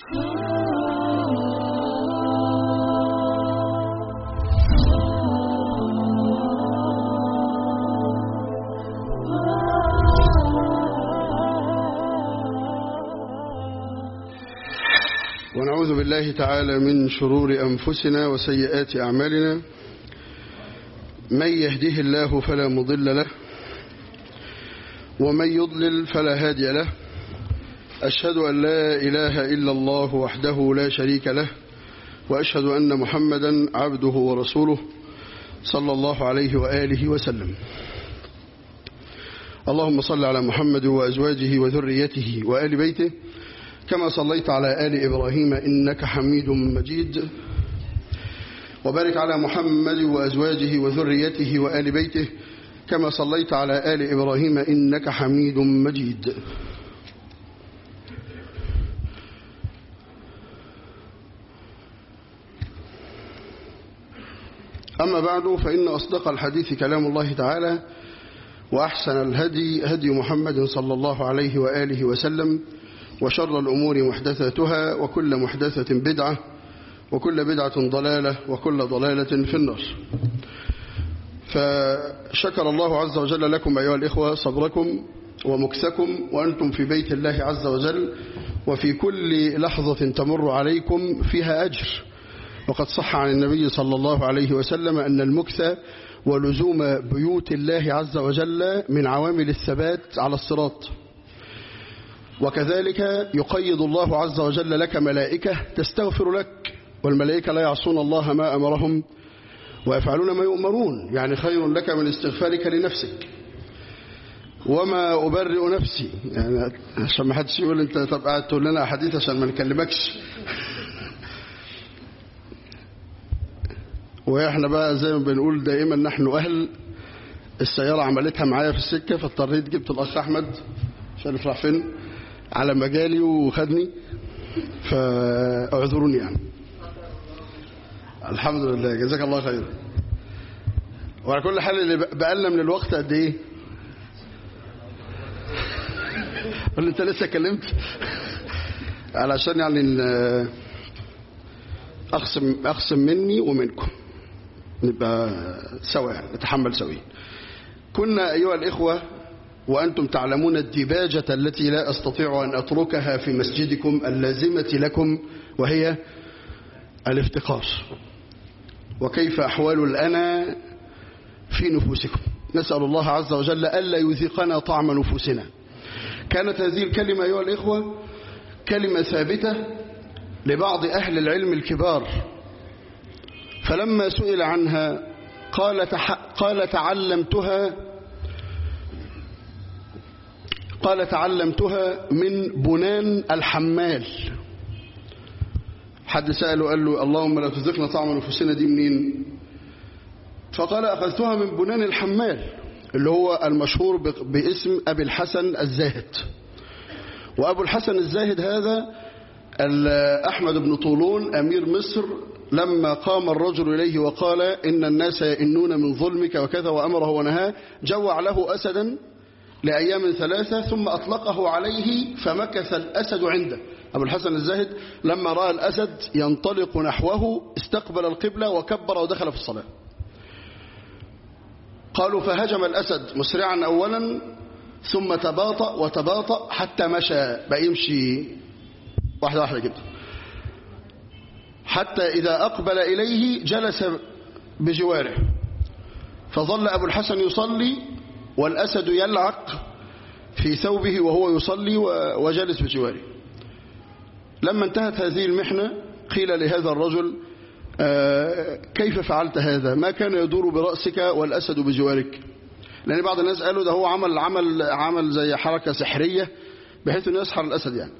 ونعوذ بالله تعالى من شرور أنفسنا وسيئات أعمالنا من يهده الله فلا مضل له ومن يضلل فلا هادي له أشهد أن لا إله إلا الله وحده لا شريك له وأشهد أن محمدا عبده ورسوله صلى الله عليه وآله وسلم اللهم صل على محمد وأزواجه وذريته وآل بيته كما صليت على آل إبراهيم إنك حميد مجيد وبارك على محمد وأزواجه وذريته وآل بيته كما صليت على آل إبراهيم إنك حميد مجيد أما بعد فإن أصدق الحديث كلام الله تعالى وأحسن الهدي هدي محمد صلى الله عليه وآله وسلم وشر الأمور محدثاتها وكل محدثة بدعة وكل بدعة ضلالة وكل ضلالة في النار فشكر الله عز وجل لكم أيها الإخوة صبركم ومكسكم وأنتم في بيت الله عز وجل وفي كل لحظة تمر عليكم فيها أجر وقد صح عن النبي صلى الله عليه وسلم أن المكث ولزوم بيوت الله عز وجل من عوامل الثبات على الصراط وكذلك يقيد الله عز وجل لك ملائكة تستغفر لك والملائكة لا يعصون الله ما أمرهم ويفعلون ما يؤمرون يعني خير لك من استغفارك لنفسك وما أبرئ نفسي يعني عشان ما حدش يقول انت طب قاعد تقول لنا حديث عشان ما نكلمكش واحنا بقى زي ما بنقول دائما نحن أهل السيارة عملتها معايا في السكة فاضطريت جبت الأخ أحمد مش عارف راح فين على مجالي وخدني فاعذروني يعني الحمد لله جزاك الله خير وعلى كل حال اللي بقالنا من الوقت قد ايه قال انت لسه كلمت علشان يعني اخصم اخصم مني ومنكم نبقى سوا يعني نتحمل سويا كنا ايها الاخوه وأنتم تعلمون الدباجة التي لا أستطيع أن أتركها في مسجدكم اللازمة لكم وهي الافتقار وكيف أحوال الأنا في نفوسكم نسأل الله عز وجل ألا يذيقنا طعم نفوسنا كانت هذه الكلمة أيها الإخوة كلمة ثابتة لبعض أهل العلم الكبار فلما سئل عنها قال, تح... قال تعلمتها قال تعلمتها من بنان الحمال حد سأله قال له اللهم لا تذقنا طعم نفوسنا دي منين فقال أخذتها من بنان الحمال اللي هو المشهور باسم أبي الحسن الزاهد وأبو الحسن الزاهد هذا أحمد بن طولون أمير مصر لما قام الرجل إليه وقال إن الناس يئنون من ظلمك وكذا وأمره ونهاه جوع له أسدا لأيام ثلاثة ثم أطلقه عليه فمكث الأسد عنده أبو الحسن الزاهد لما رأى الأسد ينطلق نحوه استقبل القبلة وكبر ودخل في الصلاة قالوا فهجم الأسد مسرعا أولا ثم تباطأ وتباطأ حتى مشى بقى يمشي واحدة واحدة كده حتى إذا أقبل إليه جلس بجواره فظل أبو الحسن يصلي والأسد يلعق في ثوبه وهو يصلي وجالس بجواره لما انتهت هذه المحنة قيل لهذا الرجل كيف فعلت هذا ما كان يدور برأسك والأسد بجوارك لأن بعض الناس قالوا ده هو عمل عمل عمل زي حركة سحرية بحيث أنه يسحر الأسد يعني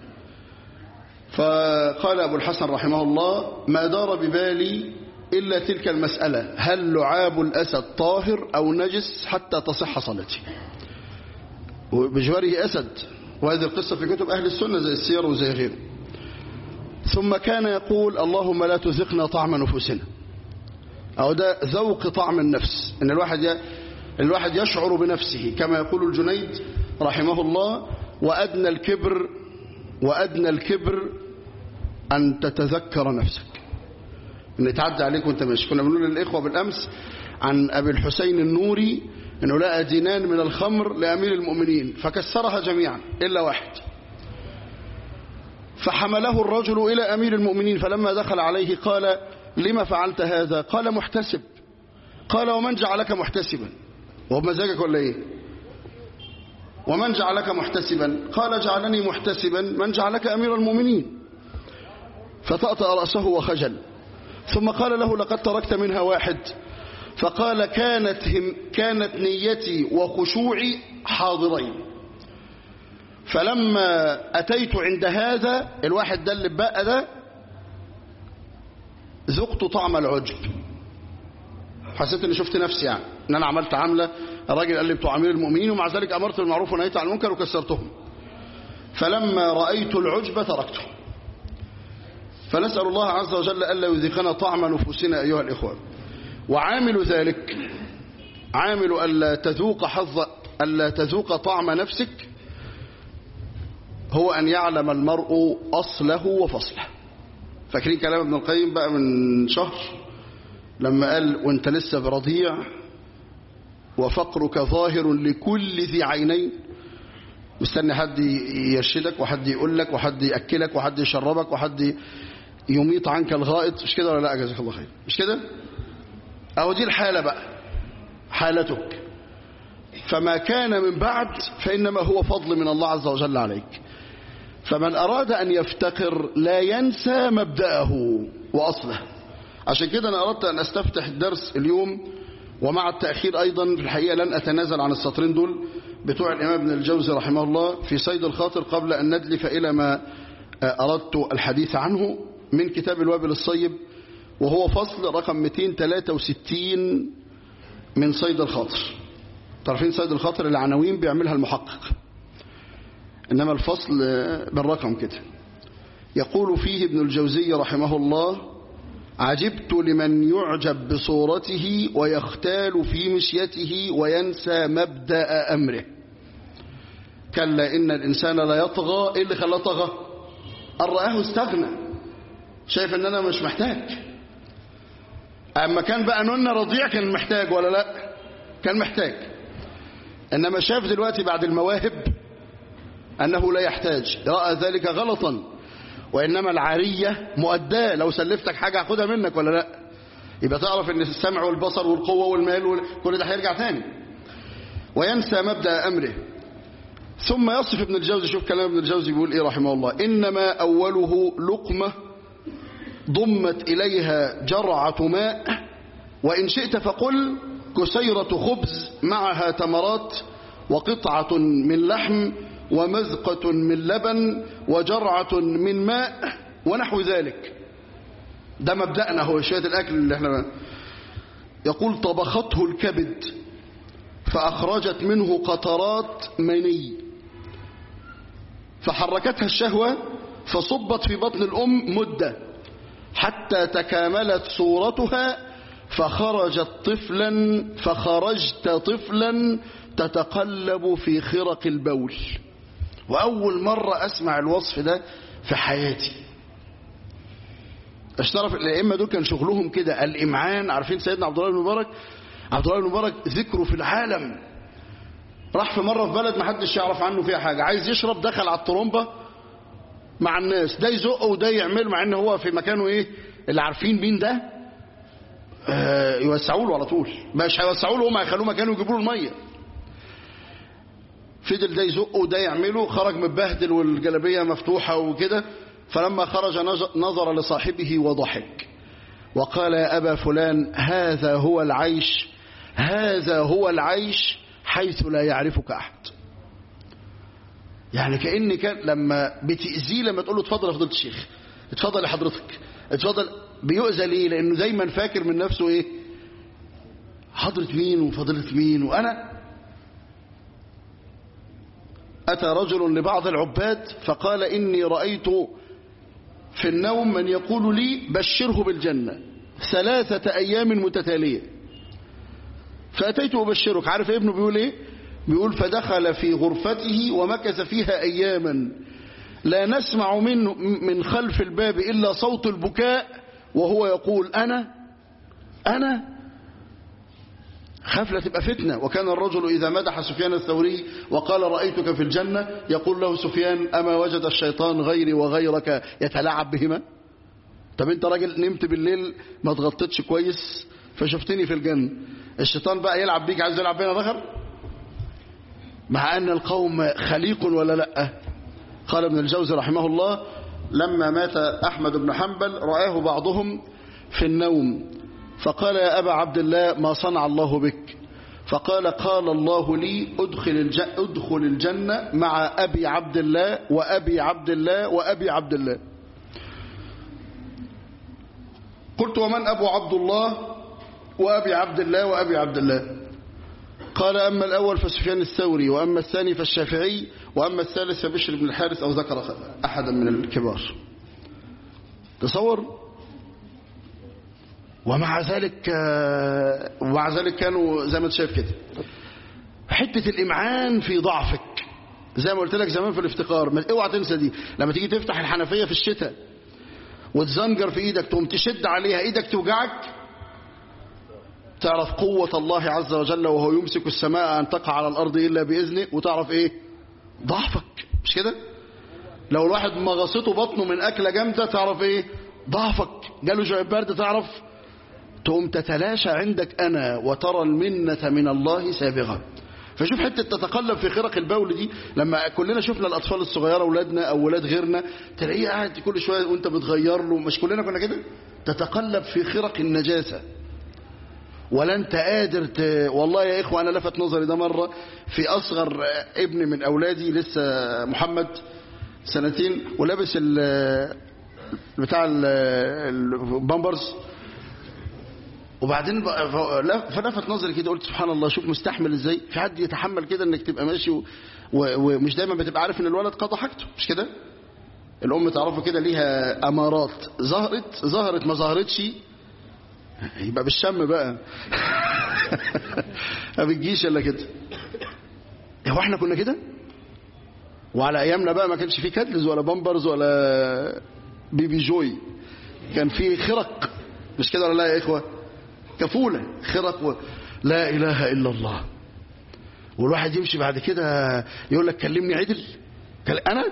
فقال أبو الحسن رحمه الله ما دار ببالي إلا تلك المسألة هل لعاب الأسد طاهر أو نجس حتى تصح صلاتي وبجواره أسد وهذه القصة في كتب أهل السنة زي السير وزي غيره ثم كان يقول اللهم لا تذقنا طعم نفوسنا أو ده ذوق طعم النفس إن الواحد ي... الواحد يشعر بنفسه كما يقول الجنيد رحمه الله وأدنى الكبر وأدنى الكبر أن تتذكر نفسك أن تعدي عليك وانت ماشي كنا بنقول للإخوة بالأمس عن أبي الحسين النوري أنه لقى دينان من الخمر لأمير المؤمنين فكسرها جميعا إلا واحد فحمله الرجل إلى أمير المؤمنين فلما دخل عليه قال لما فعلت هذا قال محتسب قال ومن جعلك محتسبا وبمزاجك ولا ايه ومن جعلك محتسبا قال جعلني محتسبا من جعلك أمير المؤمنين فطأطأ رأسه وخجل ثم قال له لقد تركت منها واحد فقال كانت, هم كانت نيتي وخشوعي حاضرين فلما أتيت عند هذا الواحد ده اللي بقى ده ذقت طعم العجب حسيت اني شفت نفسي يعني ان انا عملت عمله الراجل قال لي بتوع امير المؤمنين ومع ذلك امرت بالمعروف ونهيت عن المنكر وكسرتهم فلما رايت العجب تركته فنسال الله عز وجل الا يذيقنا طعم نفوسنا ايها الاخوان وعامل ذلك عامل الا تذوق حظ الا تذوق طعم نفسك هو ان يعلم المرء اصله وفصله فاكرين كلام ابن القيم بقى من شهر لما قال وانت لسه برضيع وفقرك ظاهر لكل ذي عينين مستني حد يرشدك وحد يقول لك وحد يأكلك وحد يشربك وحد يميط عنك الغائط مش كده ولا لا جزاك الله خير مش كده اهو دي الحالة بقى حالتك فما كان من بعد فإنما هو فضل من الله عز وجل عليك فمن أراد أن يفتقر لا ينسى مبدأه وأصله عشان كده أنا أردت أن أستفتح الدرس اليوم ومع التأخير أيضا في الحقيقة لن أتنازل عن السطرين دول بتوع الإمام ابن الجوزي رحمه الله في صيد الخاطر قبل أن ندلف إلى ما أردت الحديث عنه من كتاب الوابل الصيب وهو فصل رقم 263 من صيد الخاطر تعرفين صيد الخاطر العناوين بيعملها المحقق إنما الفصل بالرقم كده يقول فيه ابن الجوزي رحمه الله عجبت لمن يعجب بصورته ويختال في مشيته وينسى مبدأ أمره كلا إن الإنسان لا يطغى إيه اللي خلاه طغى أن رآه استغنى شايف إن أنا مش محتاج أما كان بقى نونا رضيع كان محتاج ولا لا كان محتاج إنما شاف دلوقتي بعد المواهب أنه لا يحتاج رأى ذلك غلطا وإنما العارية مؤداة لو سلفتك حاجة هاخدها منك ولا لا يبقى تعرف ان السمع والبصر والقوة والمال كل ده هيرجع تاني وينسى مبدأ أمره ثم يصف ابن الجوزي شوف كلام ابن الجوزي بيقول ايه رحمه الله إنما أوله لقمة ضمت إليها جرعة ماء وإن شئت فقل كسيرة خبز معها تمرات وقطعة من لحم ومذقة من لبن وجرعة من ماء ونحو ذلك ده مبدأنا هو شوية الأكل اللي احنا يقول طبخته الكبد فأخرجت منه قطرات مني فحركتها الشهوة فصبت في بطن الأم مدة حتى تكاملت صورتها فخرجت طفلا فخرجت طفلا تتقلب في خرق البول وأول مرة أسمع الوصف ده في حياتي اشترف الأئمة دول كان شغلهم كده الإمعان عارفين سيدنا عبد الله بن مبارك عبد الله بن مبارك ذكره في العالم راح في مرة في بلد ما حدش يعرف عنه فيها حاجة عايز يشرب دخل على الطرمبة مع الناس ده يزقه وده يعمل مع ان هو في مكانه ايه اللي عارفين مين ده آه يوسعوا له على طول مش هيوسعوا له هم هيخلوه مكانه يجيبوا له الميه فضل ده يزقه وده يعمله خرج متبهدل والجلابيه مفتوحه وكده فلما خرج نظر لصاحبه وضحك وقال يا ابا فلان هذا هو العيش هذا هو العيش حيث لا يعرفك احد يعني كأن كان لما بتأذيه لما تقول له اتفضل يا فضيله الشيخ اتفضل يا حضرتك اتفضل بيؤذى ليه لانه دايما فاكر من نفسه ايه حضرة مين وفضيلة مين وانا اتى رجل لبعض العباد فقال اني رأيت في النوم من يقول لي بشره بالجنة ثلاثة ايام متتالية فاتيت ابشرك عارف ابنه بيقول ايه بيقول فدخل في غرفته ومكث فيها اياما لا نسمع منه من خلف الباب إلا صوت البكاء وهو يقول أنا أنا خاف لا تبقى فتنة وكان الرجل إذا مدح سفيان الثوري وقال رأيتك في الجنة يقول له سفيان أما وجد الشيطان غيري وغيرك يتلاعب بهما طب انت راجل نمت بالليل ما تغطيتش كويس فشفتني في الجنة الشيطان بقى يلعب بيك عايز يلعب بينا ذكر مع أن القوم خليق ولا لا قال ابن الجوزي رحمه الله لما مات أحمد بن حنبل رآه بعضهم في النوم فقال يا أبا عبد الله ما صنع الله بك فقال قال الله لي أدخل, الج... أدخل الجنة مع أبي عبد الله وأبي عبد الله وأبي عبد الله قلت ومن أبو عبد الله وأبي عبد الله وأبي عبد الله قال أما الأول فسفيان الثوري وأما الثاني فالشافعي وأما الثالث فبشر بن الحارث أو ذكر أحدا من الكبار تصور ومع ذلك ومع ذلك كانوا زي ما انت شايف كده حتة الإمعان في ضعفك زي ما قلت لك زمان في الافتقار ما اوعى تنسى دي لما تيجي تفتح الحنفية في الشتاء وتزنجر في ايدك تقوم تشد عليها ايدك توجعك تعرف قوة الله عز وجل وهو يمسك السماء أن تقع على الأرض إلا بإذنه وتعرف إيه ضعفك مش كده لو الواحد مغصته بطنه من أكلة جامدة تعرف إيه ضعفك جاله شوية برد تعرف تقوم تتلاشى عندك أنا وترى المنة من الله سابغة فشوف حتة تتقلب في خرق البول دي لما كلنا شفنا الأطفال الصغيرة أولادنا أو أولاد غيرنا تلاقيه قاعد كل شوية وانت بتغير له مش كلنا كنا كده تتقلب في خرق النجاسة ولا انت قادر ت... والله يا إخوة أنا لفت نظري ده مرة في أصغر ابن من أولادي لسه محمد سنتين ولابس ال... بتاع البامبرز وبعدين فلفت نظري كده قلت سبحان الله شوف مستحمل ازاي في حد يتحمل كده انك تبقى ماشي و... و... ومش دايما بتبقى عارف ان الولد قضى حاجته مش كده الام تعرفوا كده ليها امارات ظهرت ظهرت ما ظهرتش يبقى بالشم بقى ما بتجيش الا كده هو احنا كنا كده وعلى ايامنا بقى ما كانش في كادلز ولا بامبرز ولا بيبي جوي كان في خرق مش كده ولا لا يا اخوه كفولة خرق و... لا إله إلا الله والواحد يمشي بعد كده يقول لك كلمني عدل كل... أنا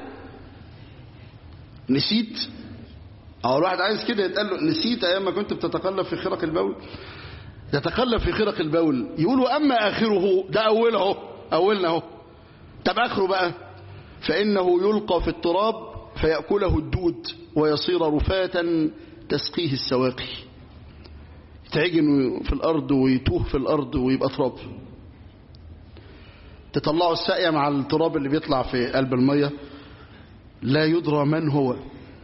نسيت أو الواحد عايز كده يتقال له نسيت أيام ما كنت بتتقلب في خرق البول تتقلب في خرق البول يقولوا أما آخره ده أوله أولنا اهو طب آخره بقى فإنه يلقى في التراب فيأكله الدود ويصير رفاة تسقيه السواقي يتعجن في الأرض ويتوه في الأرض ويبقى تراب تطلعوا الساقية مع التراب اللي بيطلع في قلب المية لا يدرى من هو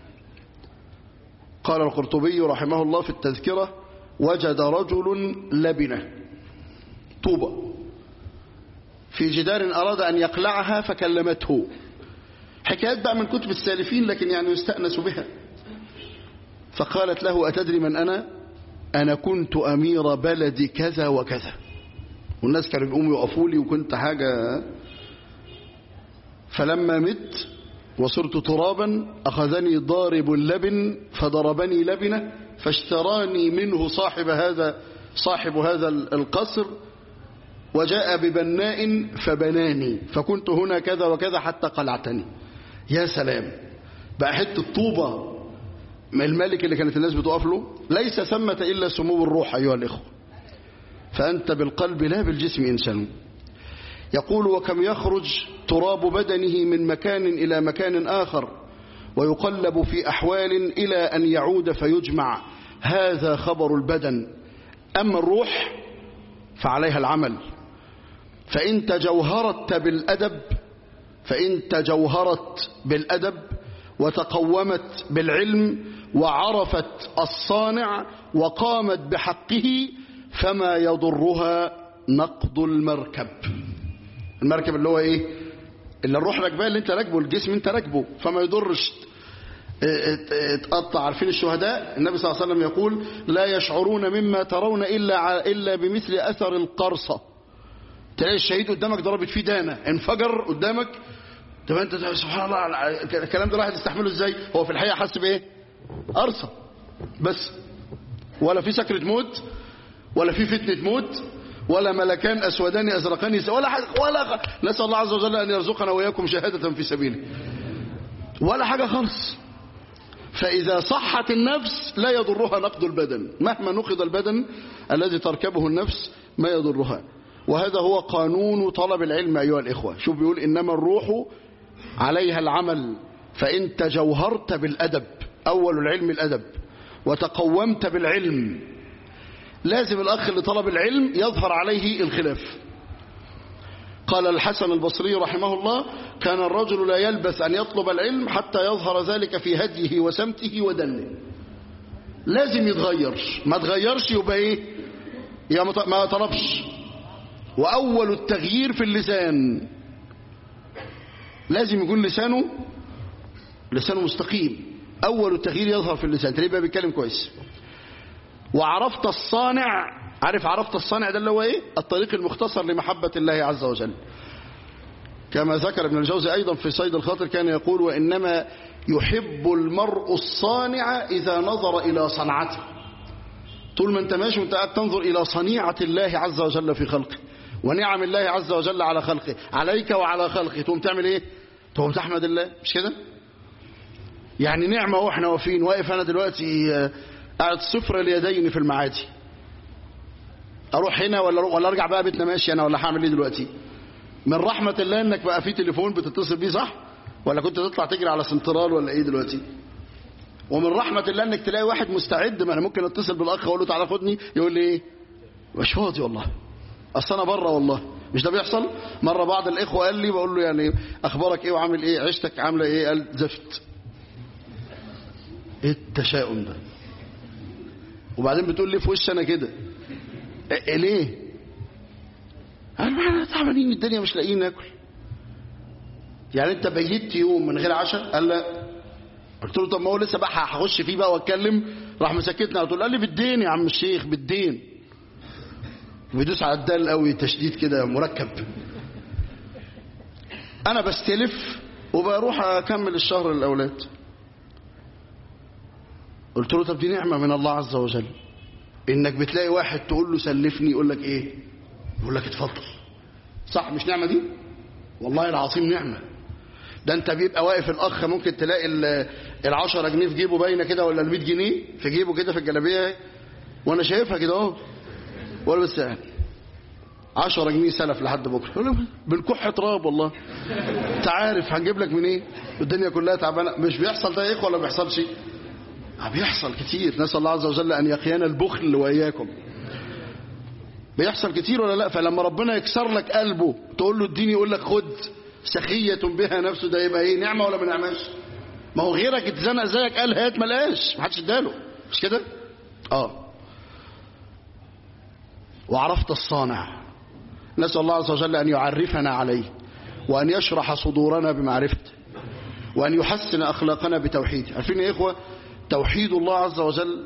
قال القرطبي رحمه الله في التذكرة وجد رجل لبنة طوبة في جدار أراد أن يقلعها فكلمته حكايات بقى من كتب السالفين لكن يعني يستأنس بها فقالت له أتدري من أنا أنا كنت أمير بلد كذا وكذا والناس كانوا بيقوموا يقفوا لي وكنت حاجة فلما مت وصرت ترابا أخذني ضارب اللبن فضربني لبنة فاشتراني منه صاحب هذا صاحب هذا القصر وجاء ببناء فبناني فكنت هنا كذا وكذا حتى قلعتني يا سلام بقى حته طوبه الملك اللي كانت الناس بتقف له ليس ثمة إلا سمو الروح أيها الإخوة فأنت بالقلب لا بالجسم إنسان يقول وكم يخرج تراب بدنه من مكان إلى مكان آخر ويقلب في أحوال إلى أن يعود فيجمع هذا خبر البدن أما الروح فعليها العمل فإن تجوهرت بالأدب فإن تجوهرت بالأدب وتقومت بالعلم وعرفت الصانع وقامت بحقه فما يضرها نقض المركب المركب اللي هو ايه اللي الروح راكباه اللي انت راكبه الجسم انت راكبه فما يضرش اتقطع عارفين الشهداء النبي صلى الله عليه وسلم يقول لا يشعرون مما ترون إلا, إلا بمثل أثر القرصة تلاقي الشهيد قدامك ضربت فيه دانة انفجر قدامك طب انت سبحان الله الكلام ده الواحد يستحمله ازاي هو في الحقيقه حاسس بايه قرصه بس ولا في سكره موت ولا في فتنه موت ولا ملكان اسودان ازرقان يس- ولا حاجة ولا نسال الله عز وجل ان يرزقنا واياكم شهاده في سبيله ولا حاجه خالص فإذا صحت النفس لا يضرها نقد البدن مهما نقض البدن الذي تركبه النفس ما يضرها وهذا هو قانون طلب العلم أيها الإخوة شوف بيقول إنما الروح عليها العمل فإن تجوهرت بالأدب أول العلم الأدب وتقومت بالعلم لازم الأخ اللي طلب العلم يظهر عليه الخلاف قال الحسن البصري رحمه الله كان الرجل لا يلبث أن يطلب العلم حتى يظهر ذلك في هديه وسمته ودنه لازم يتغير ما تغيرش يبقى ايه يا ما ط- ما طلبش وأول التغيير في اللسان لازم يكون لسانه لسانه مستقيم أول التغيير يظهر في اللسان تلاقيه بقى بيتكلم كويس وعرفت الصانع عارف عرفت الصانع ده اللي هو ايه الطريق المختصر لمحبة الله عز وجل كما ذكر ابن الجوزي أيضا في صيد الخاطر كان يقول وإنما يحب المرء الصانع إذا نظر إلى صنعته طول ما انت ماشي وانت قاعد تنظر إلى صنيعة الله عز وجل في خلقه ونعم الله عز وجل على خلقه عليك وعلى خلقه تقوم تعمل ايه تقوم تحمد الله مش كده يعني نعمة واحنا واقفين واقف انا دلوقتي آه، قاعد صفر اليدين في المعادي اروح هنا ولا ولا ارجع بقى بيتنا ماشي انا ولا هعمل ايه دلوقتي من رحمة الله انك بقى في تليفون بتتصل بيه صح ولا كنت تطلع تجري على سنترال ولا ايه دلوقتي ومن رحمة الله انك تلاقي واحد مستعد ما انا ممكن اتصل بالاخ اقول له تعالى خدني يقول لي ايه مش فاضي والله اصل انا بره والله مش ده بيحصل مره بعض الاخوه قال لي بقول له يعني اخبارك ايه وعامل ايه عيشتك عامله ايه قال زفت ايه التشاؤم ده وبعدين بتقول لي في وش انا كده إيه ليه قال ما احنا تعبانين الدنيا مش لاقيين ناكل يعني انت بيت يوم من غير عشاء قال لا قلت له طب ما هو لسه بقى هخش فيه بقى واتكلم راح مسكتني على طول قال لي بالدين يا عم الشيخ بالدين بيدوس على الدال قوي تشديد كده مركب انا بستلف وبروح اكمل الشهر للاولاد قلت له طب دي نعمه من الله عز وجل انك بتلاقي واحد تقول له سلفني يقول لك ايه يقول لك اتفضل صح مش نعمه دي والله العظيم نعمه ده انت بيبقى واقف الاخ ممكن تلاقي ال 10 جنيه في جيبه باينه كده ولا ال 100 جنيه في جيبه كده في الجلابيه وانا شايفها كده اهو ولا بس يعني 10 جنيه سلف لحد بكره يقول له بالكح تراب والله انت عارف هنجيب لك منين إيه؟ الدنيا كلها تعبانه مش بيحصل ده يا اخوه ولا ما بيحصلش آه بيحصل كتير نسال الله عز وجل ان يقينا البخل واياكم بيحصل كتير ولا لا فلما ربنا يكسر لك قلبه تقول له اديني يقول لك خد سخية بها نفسه ده يبقى ايه نعمة ولا ما نعماش ما هو غيرك اتزنق زيك قال هات ما لقاش ما حدش اداله مش كده اه وعرفت الصانع نسأل الله عز وجل أن يعرفنا عليه وأن يشرح صدورنا بمعرفته وأن يحسن أخلاقنا بتوحيده عارفين يا إخوة توحيد الله عز وجل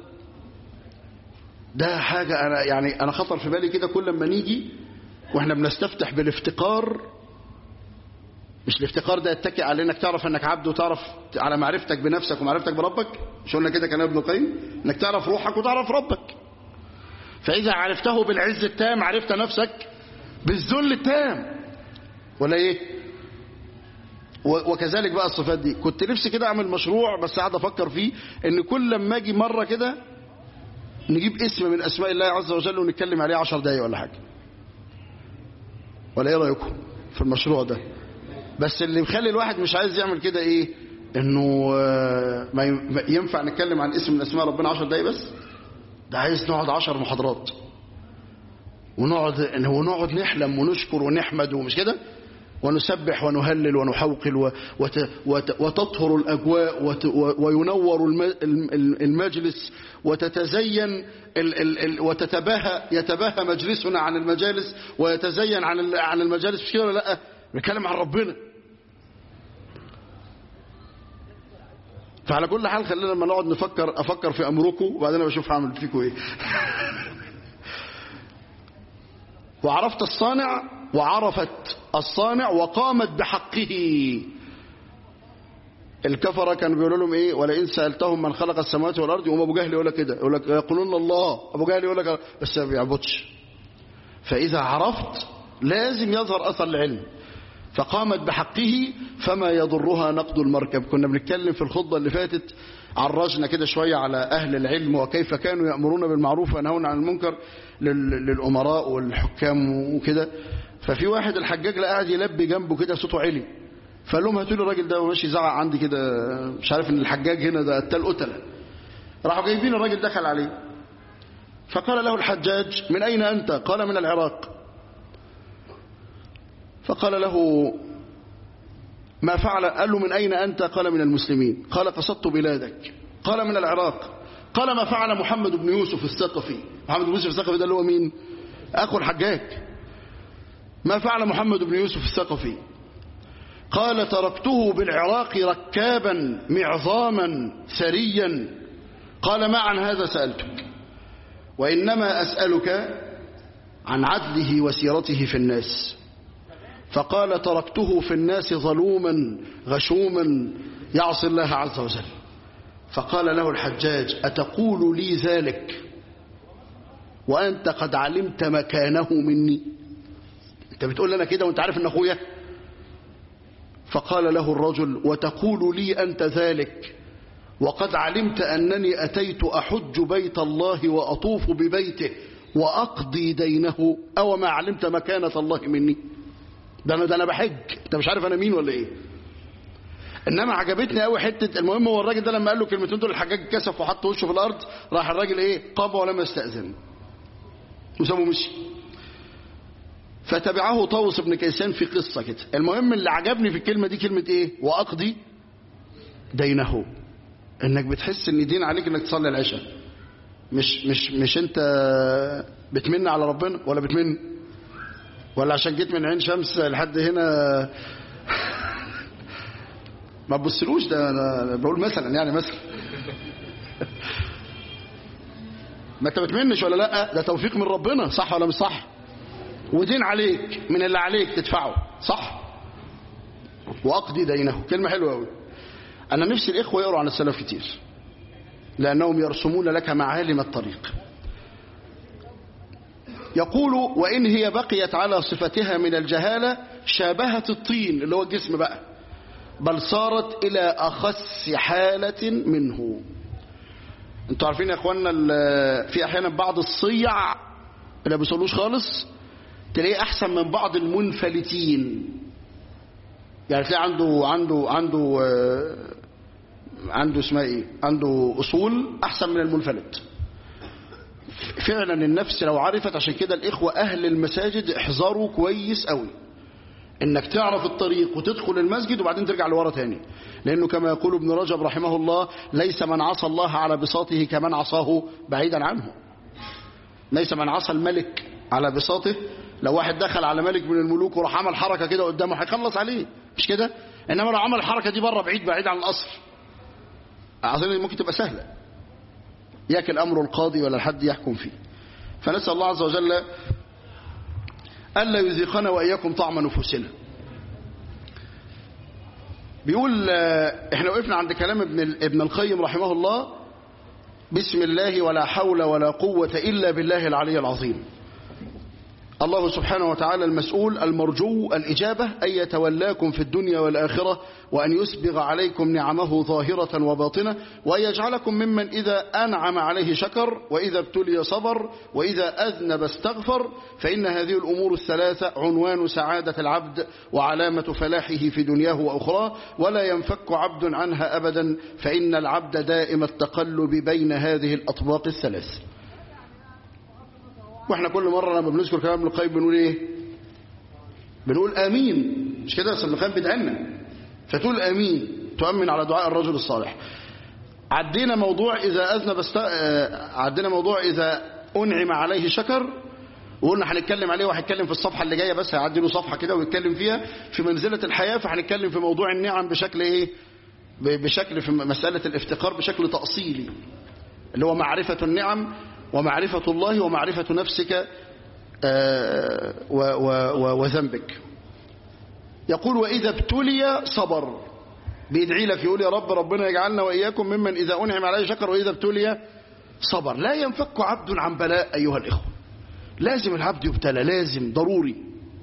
ده حاجة أنا يعني أنا خطر في بالي كده كل ما نيجي وإحنا بنستفتح بالافتقار مش الافتقار ده يتكئ على انك تعرف انك عبد وتعرف على معرفتك بنفسك ومعرفتك بربك مش قلنا كده كان ابن القيم انك تعرف روحك وتعرف ربك فاذا عرفته بالعز التام عرفت نفسك بالذل التام ولا ايه وكذلك بقى الصفات دي كنت نفسي كده اعمل مشروع بس قاعد افكر فيه ان كل لما اجي مره كده نجيب اسم من اسماء الله عز وجل ونتكلم عليه عشر دقايق ولا حاجه ولا ايه رايكم في المشروع ده بس اللي مخلي الواحد مش عايز يعمل كده ايه انه ما ينفع نتكلم عن اسم من اسماء ربنا عشر دقايق بس ده عايز نقعد عشر محاضرات ونقعد ونقعد نحلم ونشكر ونحمد ومش كده ونسبح ونهلل ونحوقل وت وت وتطهر الأجواء وت وينور المجلس وتتزين ال ال ال وتتباهى يتباهى مجلسنا عن المجالس ويتزين عن عن المجالس مش كده ولا لا بنتكلم عن ربنا فعلى كل حال خلينا لما نقعد نفكر افكر في امركم وبعدين بشوف هعمل فيكم ايه وعرفت الصانع وعرفت الصانع وقامت بحقه الكفرة كانوا بيقولوا لهم ايه ولئن سألتهم من خلق السماوات والأرض يقوم أبو جهل يقول لك كده يقول لك يقولون الله أبو جهل يقول لك بس ما بيعبدش فإذا عرفت لازم يظهر أثر العلم فقامت بحقه فما يضرها نقد المركب كنا بنتكلم في الخطبة اللي فاتت عرجنا كده شوية على أهل العلم وكيف كانوا يأمرون بالمعروف وينهون عن المنكر لل- للأمراء والحكام وكده ففي واحد الحجاج لا قاعد يلبي جنبه كده صوته عالي فقال لهم هاتوا لي الراجل ده وماشي زعق عندي كده مش عارف ان الحجاج هنا ده قتال قتله راحوا جايبين الراجل دخل عليه فقال له الحجاج من أين أنت قال من العراق فقال له ما فعل قال له من أين أنت قال من المسلمين قال قصدت بلادك قال من العراق قال ما فعل محمد بن يوسف الثقفي محمد بن يوسف الثقفي ده اللي هو مين أخو الحجاج ما فعل محمد بن يوسف الثقفي قال تركته بالعراق ركابا معظاما ثريا قال ما عن هذا سألتك وإنما أسألك عن عدله وسيرته في الناس فقال تركته في الناس ظلوما غشوما يعصي الله عز وجل فقال له الحجاج أتقول لي ذلك وأنت قد علمت مكانه مني أنت بتقول لنا كده وأنت عارف أن أخويا فقال له الرجل وتقول لي أنت ذلك وقد علمت أنني أتيت أحج بيت الله وأطوف ببيته وأقضي دينه أو ما علمت مكانة الله مني ده أنا, ده أنا بحج أنت مش عارف أنا مين ولا إيه إنما عجبتني قوي حتة المهم هو الراجل ده لما قال له كلمتين دول الحجاج كسف وحط وشه في الأرض راح الراجل إيه قام ولم يستأذن وسابه مشي فتبعه طاووس بن كيسان في قصة كده المهم اللي عجبني في الكلمة دي كلمة إيه وأقضي دينه انك بتحس ان دين عليك انك تصلي العشاء مش مش مش انت بتمن على ربنا ولا بتمن ولا عشان جيت من عين شمس لحد هنا ما تبصلوش ده انا بقول مثلا يعني مثلا ما انت بتمنش ولا لا ده توفيق من ربنا صح ولا مش صح ودين عليك من اللي عليك تدفعه صح واقضي دينه كلمه حلوه قوي أنا نفسي الإخوة يقروا عن السلف كتير لأنهم يرسمون لك معالم الطريق يقول وإن هي بقيت على صفتها من الجهالة شابهت الطين اللي هو الجسم بقى بل صارت إلى أخس حالة منه انتوا عارفين يا اخوانا في احيانا بعض الصيع اللي ما بيصلوش خالص تلاقيه احسن من بعض المنفلتين يعني تلاقي عنده عنده عنده آه، عنده اسمها ايه عنده اصول احسن من المنفلت فعلا النفس لو عرفت عشان كده الاخوه اهل المساجد احذروا كويس قوي انك تعرف الطريق وتدخل المسجد وبعدين ترجع لورا تاني لانه كما يقول ابن رجب رحمه الله ليس من عصى الله على بساطه كمن عصاه بعيدا عنه ليس من عصى الملك على بساطه لو واحد دخل على ملك من الملوك وراح عمل حركه كده قدامه هيخلص عليه مش كده انما لو عمل الحركه دي بره بعيد بعيد عن القصر اظن ممكن تبقى سهله ياكل امر القاضي ولا الحد يحكم فيه فنسال الله عز وجل الا يذيقنا واياكم طعم نفوسنا بيقول آه، احنا وقفنا عند كلام ابن ابن القيم رحمه الله بسم الله ولا حول ولا قوه الا بالله العلي العظيم الله سبحانه وتعالى المسؤول المرجو الإجابة أن يتولاكم في الدنيا والآخرة وأن يسبغ عليكم نعمه ظاهرة وباطنة وأن يجعلكم ممن إذا أنعم عليه شكر وإذا ابتلي صبر وإذا أذنب استغفر فإن هذه الأمور الثلاثة عنوان سعادة العبد وعلامة فلاحه في دنياه وأخراه ولا ينفك عبد عنها أبدا فإن العبد دائم التقلب بين هذه الأطباق الثلاث واحنا كل مرة لما بنذكر كلام ابن القيم بنقول ايه بنقول امين مش كده اصل ابن القيم بيدعنا فتقول امين تؤمن على دعاء الرجل الصالح عدينا موضوع اذا اذنب است... آه، عدينا موضوع اذا انعم عليه شكر وقلنا هنتكلم عليه وهنتكلم في الصفحه اللي جايه بس هيعدي له صفحه كده ويتكلم فيها في منزله الحياه فهنتكلم في موضوع النعم بشكل ايه ب- بشكل في مساله الافتقار بشكل تاصيلي اللي هو معرفه النعم ومعرفة الله ومعرفة نفسك آه، و- و- و- وذنبك يقول وإذا ابتلي صبر بيدعي لك يقول يا رب ربنا يجعلنا وإياكم ممن إذا أنعم عليه شكر وإذا ابتلي صبر لا ينفك عبد عن بلاء أيها الإخوة لازم العبد يبتلى لازم ضروري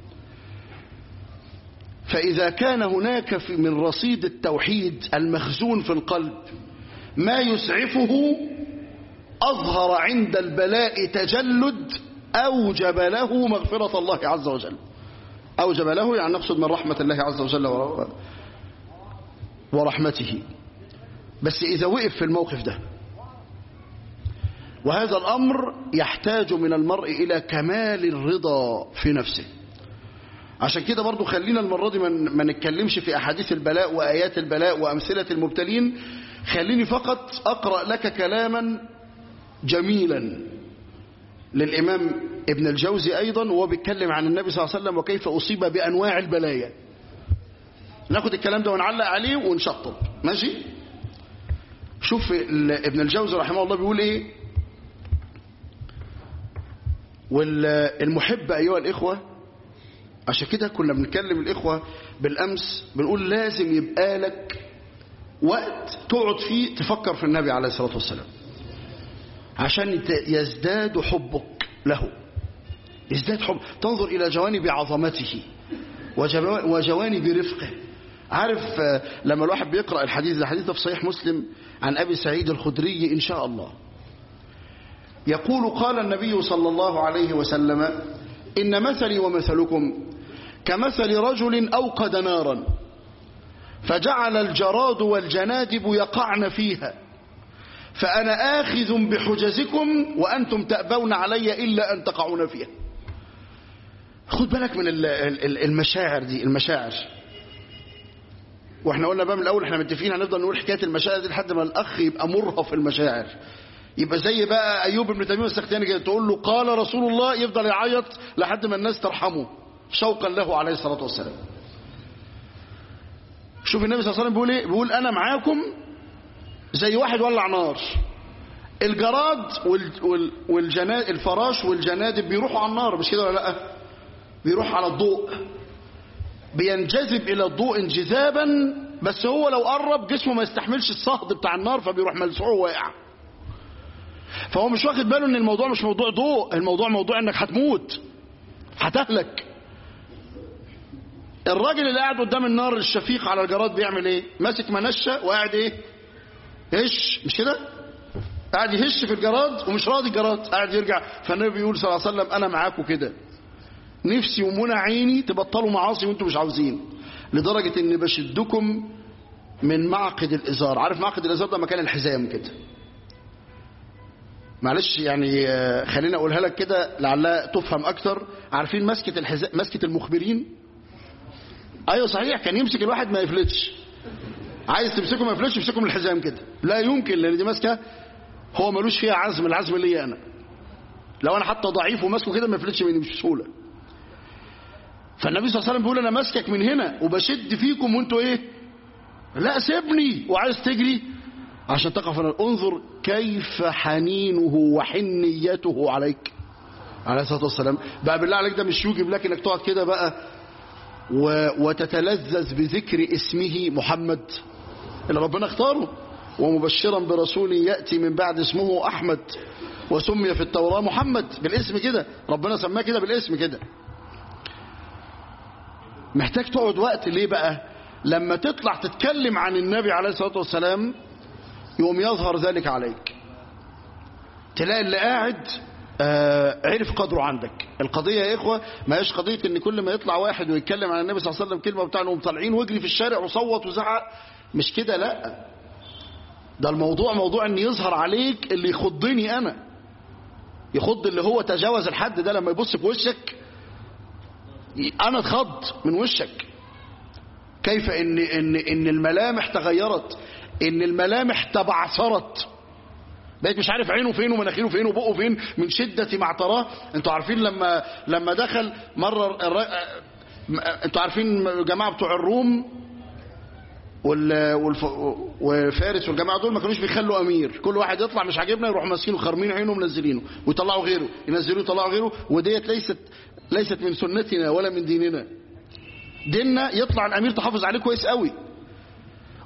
فإذا كان هناك من رصيد التوحيد المخزون في القلب ما يسعفه أظهر عند البلاء تجلد أوجب له مغفرة الله عز وجل أوجب له يعني نقصد من رحمة الله عز وجل ورحمته بس إذا وقف في الموقف ده وهذا الأمر يحتاج من المرء إلى كمال الرضا في نفسه عشان كده برضو خلينا المرة دي ما نتكلمش في أحاديث البلاء وآيات البلاء وأمثلة المبتلين خليني فقط أقرأ لك كلاما جميلا للإمام ابن الجوزي أيضا وهو بيتكلم عن النبي صلى الله عليه وسلم وكيف أصيب بأنواع البلايا ناخد الكلام ده ونعلق عليه ونشطب ماشي شوف ابن الجوزي رحمه الله بيقول ايه والمحب أيها الإخوة عشان كده كنا بنكلم الإخوة بالأمس بنقول لازم يبقى لك وقت تقعد فيه تفكر في النبي عليه الصلاة والسلام عشان يزداد حبك له يزداد حب تنظر إلى جوانب عظمته وجوانب رفقه عارف لما الواحد بيقرأ الحديث ده الحديث ده في صحيح مسلم عن أبي سعيد الخدري إن شاء الله يقول قال النبي صلى الله عليه وسلم إن مثلي ومثلكم كمثل رجل أوقد نارا فجعل الجراد والجنادب يقعن فيها فأنا آخذ بحجزكم وأنتم تأبون علي إلا أن تقعون فيها خد بالك من المشاعر دي المشاعر واحنا قلنا بقى من الأول احنا متفقين هنفضل نقول حكاية المشاعر دي لحد ما الأخ يبقى مرهف المشاعر يبقى زي بقى أيوب بن تيمية السختياني كده تقول له قال رسول الله يفضل يعيط لحد ما الناس ترحمه شوقا له عليه الصلاة والسلام شوف النبي صلى الله عليه وسلم بيقول ايه بيقول أنا معاكم زي واحد ولع نار الجراد والجناد الفراش والجنادب بيروحوا على النار مش كده ولا لا بيروح على الضوء بينجذب الى الضوء انجذابا بس هو لو قرب جسمه ما يستحملش الصهد بتاع النار فبيروح ملسوع واقع فهو مش واخد باله ان الموضوع مش موضوع ضوء الموضوع موضوع انك هتموت هتهلك الراجل اللي قاعد قدام النار الشفيق على الجراد بيعمل ايه ماسك منشة وقاعد ايه هش مش كده قاعد يهش في الجراد ومش راضي الجراد قاعد يرجع فالنبي بيقول صلى الله عليه وسلم انا معاكم كده نفسي ومنى عيني تبطلوا معاصي وانتم مش عاوزين لدرجة ان بشدكم من معقد الازار عارف معقد الازار ده مكان الحزام كده معلش يعني خليني اقولها لك كده لعلها تفهم اكتر عارفين مسكة الحزام مسكة المخبرين ايوه صحيح كان يمسك الواحد ما يفلتش عايز تمسكه ما يفلتش يمسكه من الحزام كده لا يمكن لان دي ماسكه هو ملوش فيها عزم العزم ليا انا لو انا حتى ضعيف وماسكه كده ما يفلتش مني بسهوله فالنبي صلى الله عليه وسلم بيقول انا ماسكك من هنا وبشد فيكم وانتوا ايه لا سيبني وعايز تجري عشان تقف أنا. انظر كيف حنينه وحنيته عليك عليه الصلاه والسلام بقى بالله عليك ده مش يوجب لك انك تقعد كده بقى و... وتتلذذ بذكر اسمه محمد اللي ربنا اختاره ومبشرا برسول يأتي من بعد اسمه أحمد وسمي في التوراة محمد بالاسم كده ربنا سماه كده بالاسم كده محتاج تقعد وقت ليه بقى لما تطلع تتكلم عن النبي عليه الصلاة والسلام يوم يظهر ذلك عليك تلاقي اللي قاعد آه عرف قدره عندك القضية يا إخوة ما هيش قضية ان كل ما يطلع واحد ويتكلم عن النبي صلى الله عليه وسلم كلمة بتاع انهم طالعين واجري في الشارع وصوت وزعق مش كده لا ده الموضوع موضوع ان يظهر عليك اللي يخضني انا يخض اللي هو تجاوز الحد ده لما يبص في وشك انا اتخض من وشك كيف ان ان ان الملامح تغيرت ان الملامح تبعثرت بقيت مش عارف عينه فين ومناخيره فين وبقه فين من شدة ما اعتراه انتوا عارفين لما لما دخل مرة الر... انتوا عارفين الجماعة بتوع الروم وال... والف... وفارس والجماعة دول ما كانوش بيخلوا امير كل واحد يطلع مش عاجبنا يروح ماسكينه خارمين عينه ومنزلينه ويطلعوا غيره ينزلوه يطلعوا غيره وديت ليست ليست من سنتنا ولا من ديننا ديننا يطلع الامير تحافظ عليه كويس قوي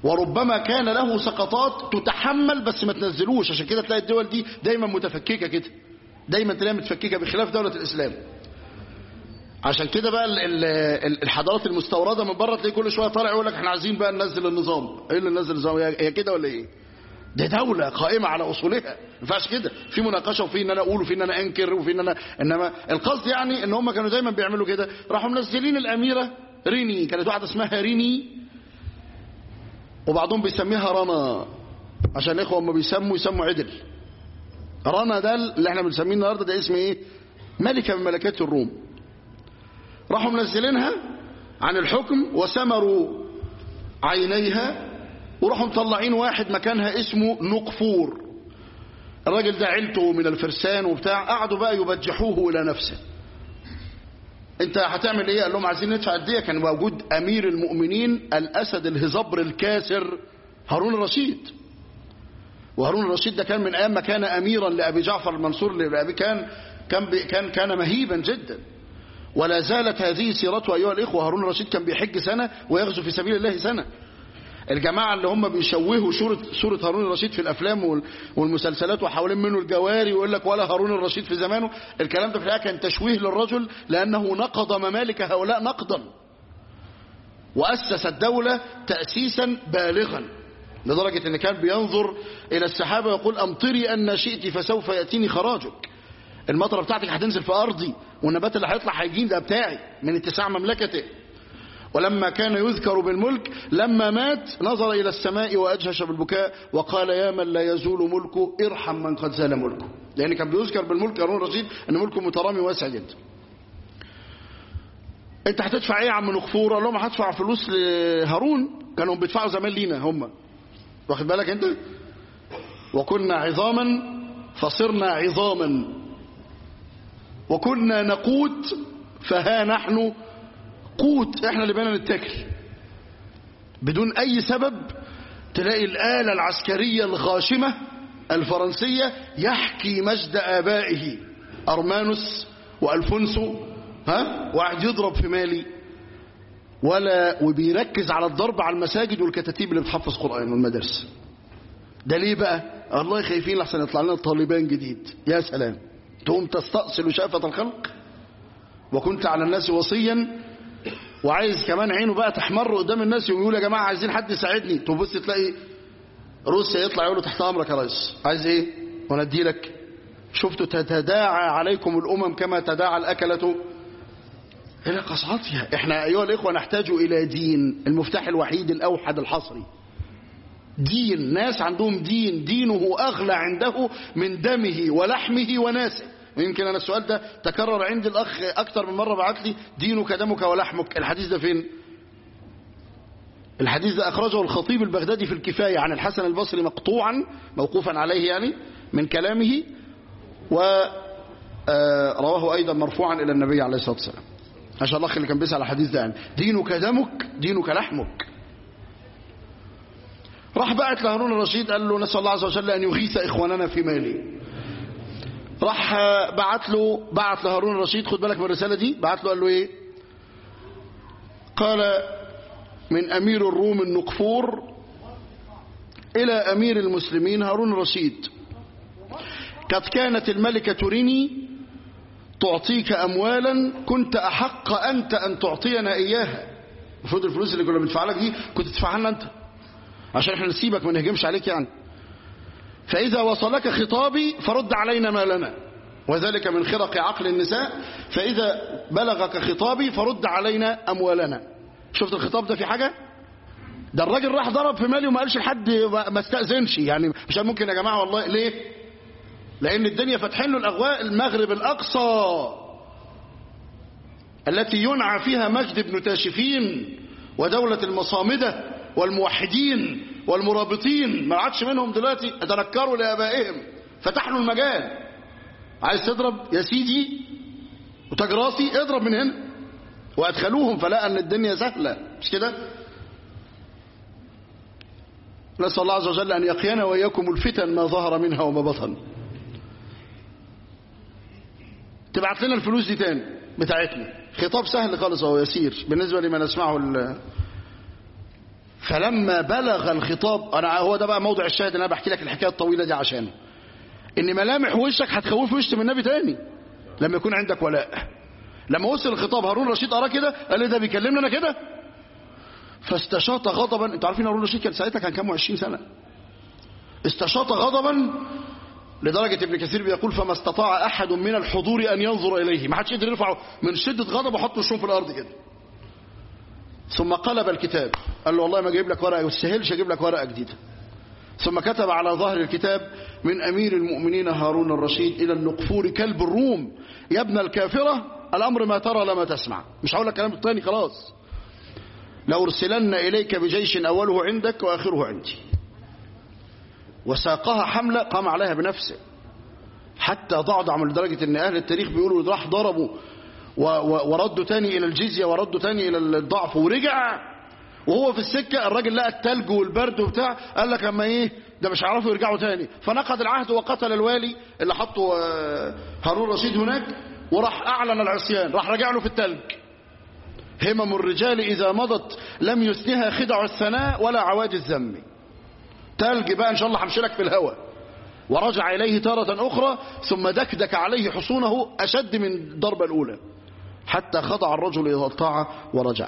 وربما كان له سقطات تتحمل بس ما تنزلوش عشان كده تلاقي الدول دي دايما متفككة كده دايما تلاقيها متفككة بخلاف دولة الإسلام عشان كده بقى ال- ال- الحضارات المستوردة من بره تلاقي كل شوية طالع يقول لك احنا عايزين بقى ننزل النظام ايه اللي ننزل النظام هي هي كده ولا ايه ده دولة قائمة على أصولها ما ينفعش كده في مناقشة وفي إن أنا أقول وفي إن أنا أنكر وفي إن أنا إنما القصد يعني إن هم كانوا دايما بيعملوا كده راحوا منزلين الأميرة ريني كانت واحدة اسمها ريني وبعضهم بيسميها رنا عشان الإخوة هم بيسموا يسموا عدل رنا ده اللي احنا بنسميه النهارده ده اسم ايه ملكة من ملكات الروم راحوا منزلينها عن الحكم وسمروا عينيها وراحوا مطلعين واحد مكانها اسمه نقفور الراجل ده عيلته من الفرسان وبتاع قعدوا بقى يبجحوه الى نفسه انت هتعمل ايه قال لهم عايزين ندفع الديه كان موجود امير المؤمنين الاسد الهزبر الكاسر هارون الرشيد وهارون الرشيد ده كان من ايام ما كان اميرا لابي جعفر المنصور لابي كان كان بي- كان كان مهيبا جدا ولا زالت هذه سيرته ايها الاخوه هارون الرشيد كان بيحج سنه ويغزو في سبيل الله سنه الجماعة اللي هم بيشوهوا صورة صورة هارون الرشيد في الأفلام وال- والمسلسلات وحوالين منه الجواري ويقول لك ولا هارون الرشيد في زمانه الكلام ده في الحقيقة كان تشويه للرجل لأنه نقض ممالك هؤلاء نقضا وأسس الدولة تأسيسا بالغا لدرجة أن كان بينظر إلى السحابة ويقول أمطري أن شئت فسوف يأتيني خراجك المطرة بتاعتك هتنزل في أرضي والنبات اللي هيطلع هيجين ده بتاعي من اتساع مملكته ولما كان يذكر بالملك لما مات نظر إلى السماء وأجهش بالبكاء وقال يا من لا يزول ملكه ارحم من قد زال ملكه لأن كان بيذكر بالملك هارون الرشيد أن ملكه مترامي واسع جدا انت هتدفع ايه يا عم نقفور قال لهم هدفع فلوس لهارون كانوا بيدفعوا زمان لينا هم واخد بالك انت وكنا عظاما فصرنا عظاما وكنا نقوت فها نحن قوت احنا اللي بقينا نتاكل بدون اي سبب تلاقي الآلة العسكرية الغاشمة الفرنسية يحكي مجد آبائه أرمانوس وألفونسو ها وقاعد يضرب في مالي ولا وبيركز على الضرب على المساجد والكتاتيب اللي بتحفظ قرآن والمدارس ده ليه بقى الله خايفين لحسن يطلع لنا طالبان جديد يا سلام تقوم تستأصل شافة الخلق وكنت على الناس وصيا وعايز كمان عينه بقى تحمر قدام الناس يقوم يقول يا جماعة عايزين حد يساعدني تبص تلاقي روسيا يطلع يقول له تحت امرك يا ريس عايز ايه وانا ادي لك شفتوا تتداعى عليكم الامم كما تداعى الاكله الى قصعتها احنا ايها الاخوه نحتاج الى دين المفتاح الوحيد الاوحد الحصري دين ناس عندهم دين دينه اغلى عنده من دمه ولحمه وناسه ويمكن انا السؤال ده تكرر عندي الاخ اكتر من مره بعت لي دينك دمك ولحمك الحديث ده فين الحديث ده أخرجه الخطيب البغدادي في الكفاية عن الحسن البصري مقطوعا موقوفا عليه يعني من كلامه ورواه أيضا مرفوعا إلى النبي عليه الصلاة والسلام ما شاء الله اللي كان بيسأل الحديث ده يعني دينك دمك دينك لحمك راح بعت لهارون الرشيد قال له نسأل الله عز وجل أن يغيث إخواننا في مالي راح بعت له بعت لهارون الرشيد خد بالك من الرسالة دي بعت له قال له إيه قال من أمير الروم النقفور إلى أمير المسلمين هارون الرشيد قد كانت الملكة ريني تعطيك أموالا كنت أحق أنت أن تعطينا إياها المفروض الفلوس اللي كنا بندفع لك دي كنت تدفعها لنا أنت عشان احنا نسيبك ما نهجمش عليك يعني فإذا وصلك خطابي فرد علينا مالنا وذلك من خرق عقل النساء فإذا بلغك خطابي فرد علينا أموالنا شفت الخطاب ده في حاجة ده الراجل راح ضرب في مالي وما قالش لحد ما استأذنش يعني مش ممكن يا جماعة والله ليه لأن الدنيا فاتحين له الأغواء المغرب الأقصى التي ينعى فيها مجد بن تاشفين ودولة المصامدة والموحدين والمرابطين ما عادش منهم دلوقتي تنكروا لآبائهم فتح له المجال عايز تضرب يا سيدي وتاج راسي اضرب من هنا وادخلوهم فلقى ان الدنيا سهله مش كده نسال الله عز وجل ان يقينا واياكم الفتن ما ظهر منها وما بطن تبعت لنا الفلوس دي تاني بتاعتنا خطاب سهل خالص اهو يسير بالنسبه لما نسمعه ال... فلما بلغ الخطاب انا هو ده بقى موضع الشاهد اللي انا بحكي لك الحكايه الطويله دي عشانه ان ملامح وشك هتخوفه يشتم النبي تاني لما يكون عندك ولاء لما وصل الخطاب هارون رشيد قراه كده قال لي ده بيكلمنا انا كده فاستشاط غضبا انتوا عارفين هارون رشيد كان ساعتها كان كام 20 سنه استشاط غضبا لدرجة ابن كثير بيقول فما استطاع أحد من الحضور أن ينظر إليه ما حدش يقدر يرفعه من شدة غضب وحط وشهم في الأرض كده ثم قلب الكتاب قال له والله ما جايب لك ورقة والسهلش أجيب لك ورقة جديدة ثم كتب على ظهر الكتاب من أمير المؤمنين هارون الرشيد إلى النقفور كلب الروم يا ابن الكافرة الأمر ما ترى لما تسمع مش هقول لك كلام الثاني خلاص لأرسلن إليك بجيش أوله عندك وآخره عندي وساقها حملة قام عليها بنفسه حتى ضعضع من لدرجة ان اهل التاريخ بيقولوا راح ضربوا و- و- وردوا تاني الى الجزية وردوا تاني الى الضعف ورجع وهو في السكة الراجل لقى التلج والبرد وبتاع قال لك اما ايه ده مش هيعرفوا يرجعوا تاني فنقض العهد وقتل الوالي اللي حطه آه، هارون رشيد هناك وراح اعلن العصيان راح رجع له في التلج همم الرجال اذا مضت لم يثنها خدع الثناء ولا عواد الذم تلج بقى ان شاء الله همشي لك في الهوى ورجع اليه تارة اخرى ثم دكدك عليه حصونه اشد من الضربة الاولى حتى خضع الرجل الى الطاعة ورجع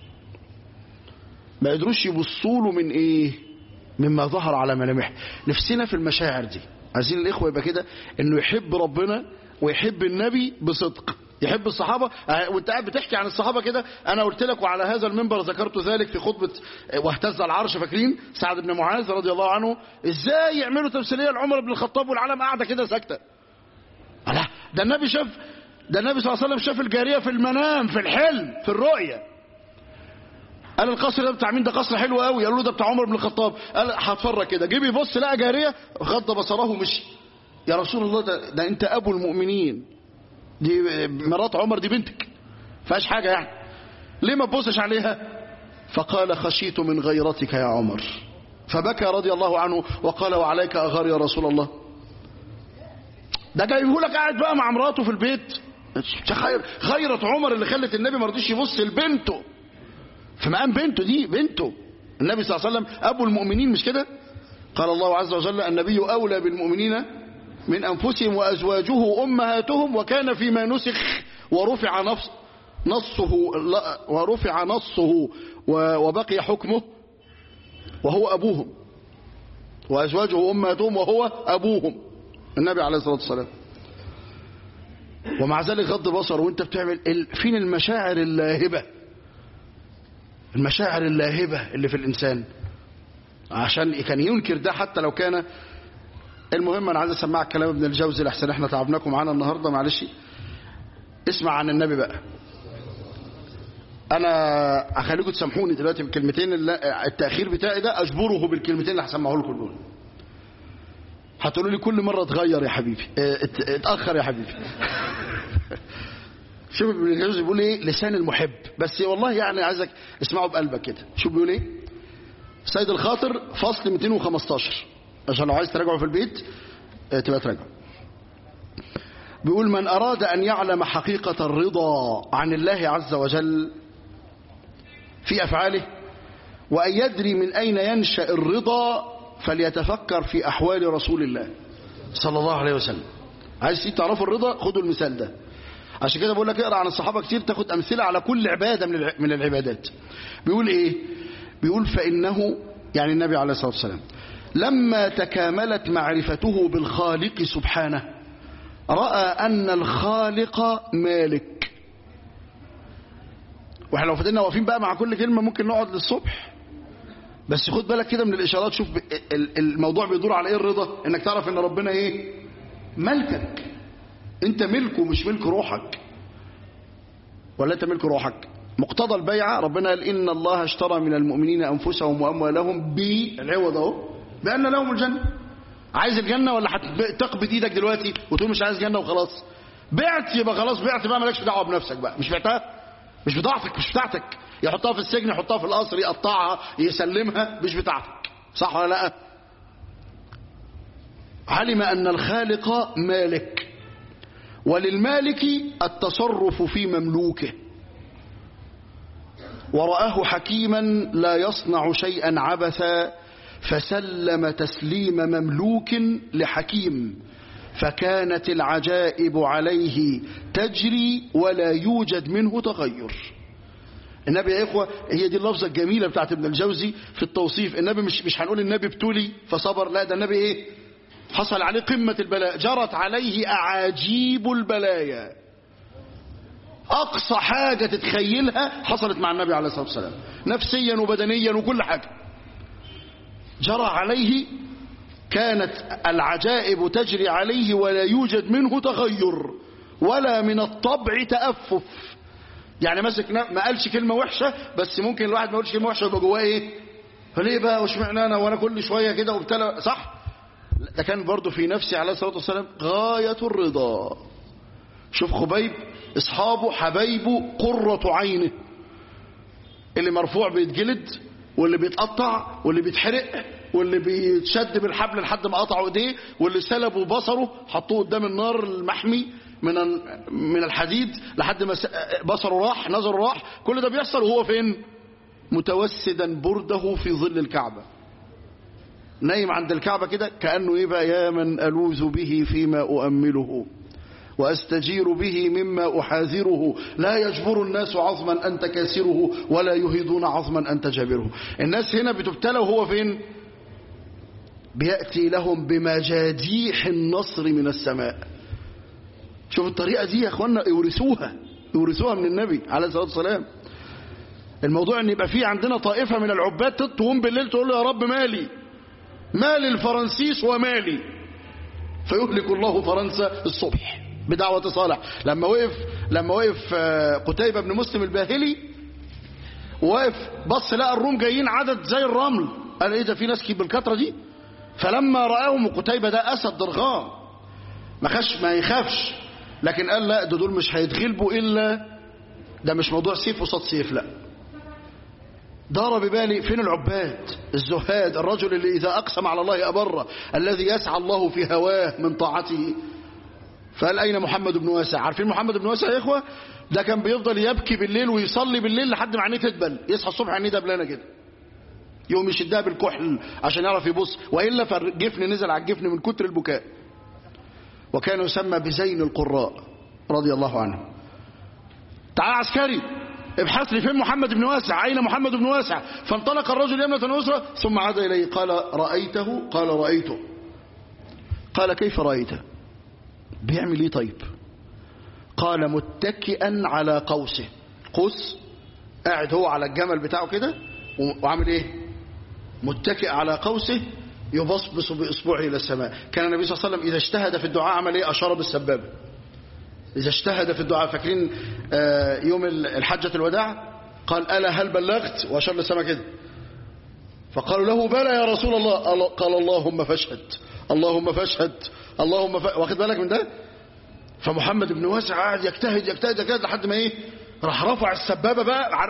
ما قدروش يبصوا له من ايه مما ظهر على ملامحه نفسنا في المشاعر دي عايزين الاخوه يبقى كده انه يحب ربنا ويحب النبي بصدق يحب الصحابة آه، وانت قاعد بتحكي عن الصحابة كده انا قلت لك وعلى هذا المنبر ذكرت ذلك في خطبة آه، واهتز العرش فاكرين سعد بن معاذ رضي الله عنه ازاي يعملوا تمثيلية لعمر بن الخطاب والعالم قاعدة كده ساكتة لا ده النبي شاف ده النبي صلى الله عليه وسلم شاف الجارية في المنام في الحلم في الرؤية قال القصر ده بتاع مين ده قصر حلو قوي قالوا له ده بتاع عمر بن الخطاب قال هتفرج كده جه بيبص لقى جاريه غض بصره ومشي يا رسول الله ده, ده انت ابو المؤمنين دي مرات عمر دي بنتك فاش حاجه يعني ليه ما تبصش عليها فقال خشيت من غيرتك يا عمر فبكى رضي الله عنه وقال وعليك اغار يا رسول الله ده جايبه لك قاعد بقى مع مراته في البيت خير غيرة عمر اللي خلت النبي ما رضيش يبص لبنته في مقام بنته دي بنته النبي صلى الله عليه وسلم أبو المؤمنين مش كده قال الله عز وجل النبي أولى بالمؤمنين من أنفسهم وأزواجه أمهاتهم وكان فيما نسخ ورفع نص نصه لا ورفع نصه و- وبقي حكمه وهو أبوهم وأزواجه أمهاتهم وهو أبوهم النبي عليه الصلاة والسلام ومع ذلك غض بصر وانت بتعمل ال- فين المشاعر اللاهبه المشاعر اللاهبة اللي في الإنسان عشان كان ينكر ده حتى لو كان المهم أنا عايز أسمعك كلام ابن الجوزي لحسن احنا تعبناكم معانا النهاردة معلش اسمع عن النبي بقى أنا أخليكم تسامحوني دلوقتي بكلمتين اللي التأخير بتاعي ده أجبره بالكلمتين اللي هسمعه لكم دول هتقولوا لي كل مرة اتغير يا حبيبي اه، ات- اتأخر يا حبيبي شوف ابن الجوزي بيقول ايه لسان المحب بس والله يعني عايزك اسمعه بقلبك كده شوف بيقول ايه سيد الخاطر فصل 215 عشان لو عايز تراجعه في البيت اه، تبقى تراجعه بيقول من أراد أن يعلم حقيقة الرضا عن الله عز وجل في أفعاله وأن يدري من أين ينشأ الرضا فليتفكر في أحوال رسول الله صلى الله عليه وسلم عايز تعرفوا الرضا خدوا المثال ده عشان كده بقول لك اقرا عن الصحابه كتير تاخد امثله على كل عباده من الع- من العبادات بيقول ايه بيقول فانه يعني النبي عليه الصلاه والسلام لما تكاملت معرفته بالخالق سبحانه راى ان الخالق مالك واحنا لو فضلنا واقفين بقى مع كل كلمه ممكن نقعد للصبح بس خد بالك كده من الاشارات شوف ب- ال- الموضوع بيدور على ايه الرضا انك تعرف ان ربنا ايه ملكك انت ملكه مش ملك روحك ولا انت ملك روحك مقتضى البيعة ربنا قال إن الله اشترى من المؤمنين أنفسهم وأموالهم بالعوض أهو بأن لهم الجنة عايز الجنة ولا هتقبض إيدك دلوقتي وتقول مش عايز جنة وخلاص بعت يبقى خلاص بعت بقى مالكش دعوة بنفسك بقى مش بعتها مش بتاعتك مش بتاعتك يحطها في السجن يحطها في القصر يقطعها يسلمها مش بتاعتك صح ولا لا علم أن الخالق مالك وللمالك التصرف في مملوكه ورآه حكيما لا يصنع شيئا عبثا فسلم تسليم مملوك لحكيم فكانت العجائب عليه تجري ولا يوجد منه تغير النبي يا إخوة هي دي اللفظة الجميلة بتاعت ابن الجوزي في التوصيف النبي مش, مش هنقول النبي ابتلي فصبر لا ده النبي ايه حصل عليه قمة البلاء جرت عليه أعاجيب البلايا أقصى حاجة تتخيلها حصلت مع النبي عليه الصلاة والسلام نفسيا وبدنيا وكل حاجة جرى عليه كانت العجائب تجري عليه ولا يوجد منه تغير ولا من الطبع تأفف يعني مسك ما قالش كلمة وحشة بس ممكن الواحد ما يقولش كلمة وحشة يبقى جواه ايه فليه بقى واشمعنى انا وانا كل شوية كده وابتلى صح ده كان برضه في نفسه عليه الصلاة والسلام غاية الرضا شوف خبيب اصحابه حبايبه قرة عينه اللي مرفوع بيتجلد واللي بيتقطع واللي بيتحرق واللي بيتشد بالحبل لحد ما قطعوا ايديه واللي سلبوا بصره حطوه قدام النار المحمي من من الحديد لحد ما بصره راح نظره راح كل ده بيحصل وهو فين متوسدا برده في ظل الكعبة نايم عند الكعبة كده كأنه ايه بقى يا من ألوذ به فيما أؤمله وأستجير به مما أحاذره لا يجبر الناس عظما أنت كاسره ولا يهيدون عظما أنت جابره الناس هنا بتبتلى وهو فين بيأتي لهم بمجاديح النصر من السماء شوف الطريقة دي يا أخوانا يورثوها يورثوها من النبي عليه الصلاة والسلام الموضوع ان يبقى في عندنا طائفة من العباد تقوم بالليل تقول له يا رب مالي مال الفرنسيس ومالي فيهلك الله فرنسا الصبح بدعوة صالح لما وقف لما وقف قتيبة بن مسلم الباهلي وقف بص لقى الروم جايين عدد زي الرمل قال ايه ده في ناس بالكترة دي فلما رآهم قتيبة ده أسد ضرغام ما خش ما يخافش لكن قال لا ده دول مش هيتغلبوا إلا ده مش موضوع سيف وصاد سيف لا دار ببالي فين العباد الزهاد الرجل اللي إذا أقسم على الله أبره الذي يسعى الله في هواه من طاعته فقال أين محمد بن واسع عارفين محمد بن واسع يا إخوة ده كان بيفضل يبكي بالليل ويصلي بالليل لحد ما عينيه تدبل يصحى الصبح عينيه دبلانه كده يقوم يشدها بالكحل عشان يعرف يبص وإلا فالجفن نزل على الجفن من كتر البكاء وكان يسمى بزين القراء رضي الله عنه تعال عسكري ابحث لي فين محمد بن واسع أين محمد بن واسع فانطلق الرجل يمنة ويسرى ثم عاد إليه قال رأيته قال رأيته قال كيف رأيته بيعمل ايه طيب قال متكئا على قوسه قوس قاعد هو على الجمل بتاعه كده وعامل ايه متكئ على قوسه يبصبص بإصبعه إلى السماء كان النبي صلى الله عليه وسلم إذا اجتهد في الدعاء عمل ايه أشار بالسبابة إذا اجتهد في الدعاء فاكرين يوم الحجة الوداع قال ألا هل بلغت وأشار للسماء كده فقالوا له بلى يا رسول الله قال اللهم فاشهد اللهم فاشهد اللهم ف... واخد بالك من ده فمحمد بن واسع قاعد يجتهد يجتهد يجتهد لحد ما ايه راح رفع السبابه بقى عر...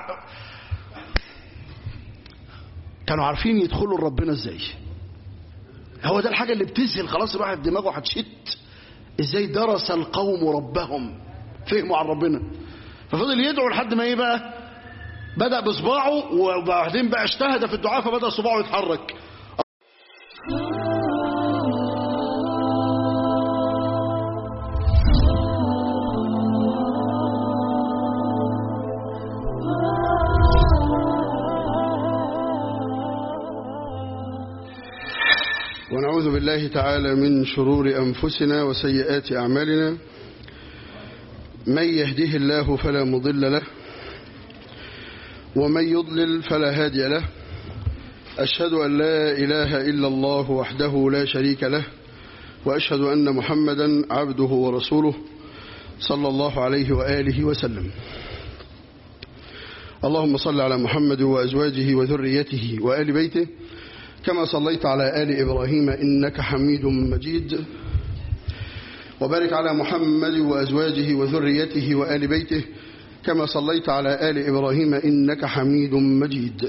كانوا عارفين يدخلوا لربنا ازاي هو ده الحاجه اللي بتذهل خلاص الواحد دماغه هتشت ازاي درس القوم ربهم فهموا عن ربنا ففضل يدعو لحد ما ايه بقى بدأ بصباعه وبعدين بقى اجتهد في الدعاء فبدأ صباعه يتحرك ونعوذ بالله تعالى من شرور أنفسنا وسيئات أعمالنا من يهده الله فلا مضل له ومن يضلل فلا هادي له أشهد أن لا إله إلا الله وحده لا شريك له وأشهد أن محمدا عبده ورسوله صلى الله عليه وآله وسلم اللهم صل على محمد وأزواجه وذريته وآل بيته كما صليت على آل إبراهيم إنك حميد مجيد وبارك على محمد وأزواجه وذريته وآل بيته كما صليت على آل إبراهيم إنك حميد مجيد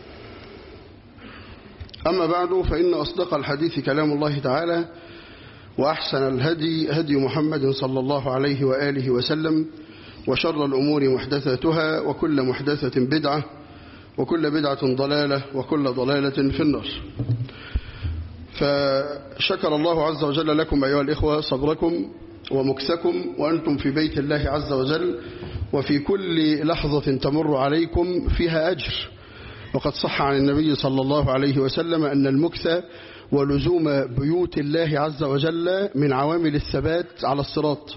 أما بعد فإن أصدق الحديث كلام الله تعالى وأحسن الهدي هدي محمد صلى الله عليه وآله وسلم وشر الأمور محدثاتها وكل محدثة بدعة وكل بدعة ضلالة وكل ضلالة في النار فشكر الله عز وجل لكم أيها الإخوة صبركم ومكسكم وأنتم في بيت الله عز وجل وفي كل لحظة تمر عليكم فيها أجر وقد صح عن النبي صلى الله عليه وسلم أن المكث ولزوم بيوت الله عز وجل من عوامل الثبات على الصراط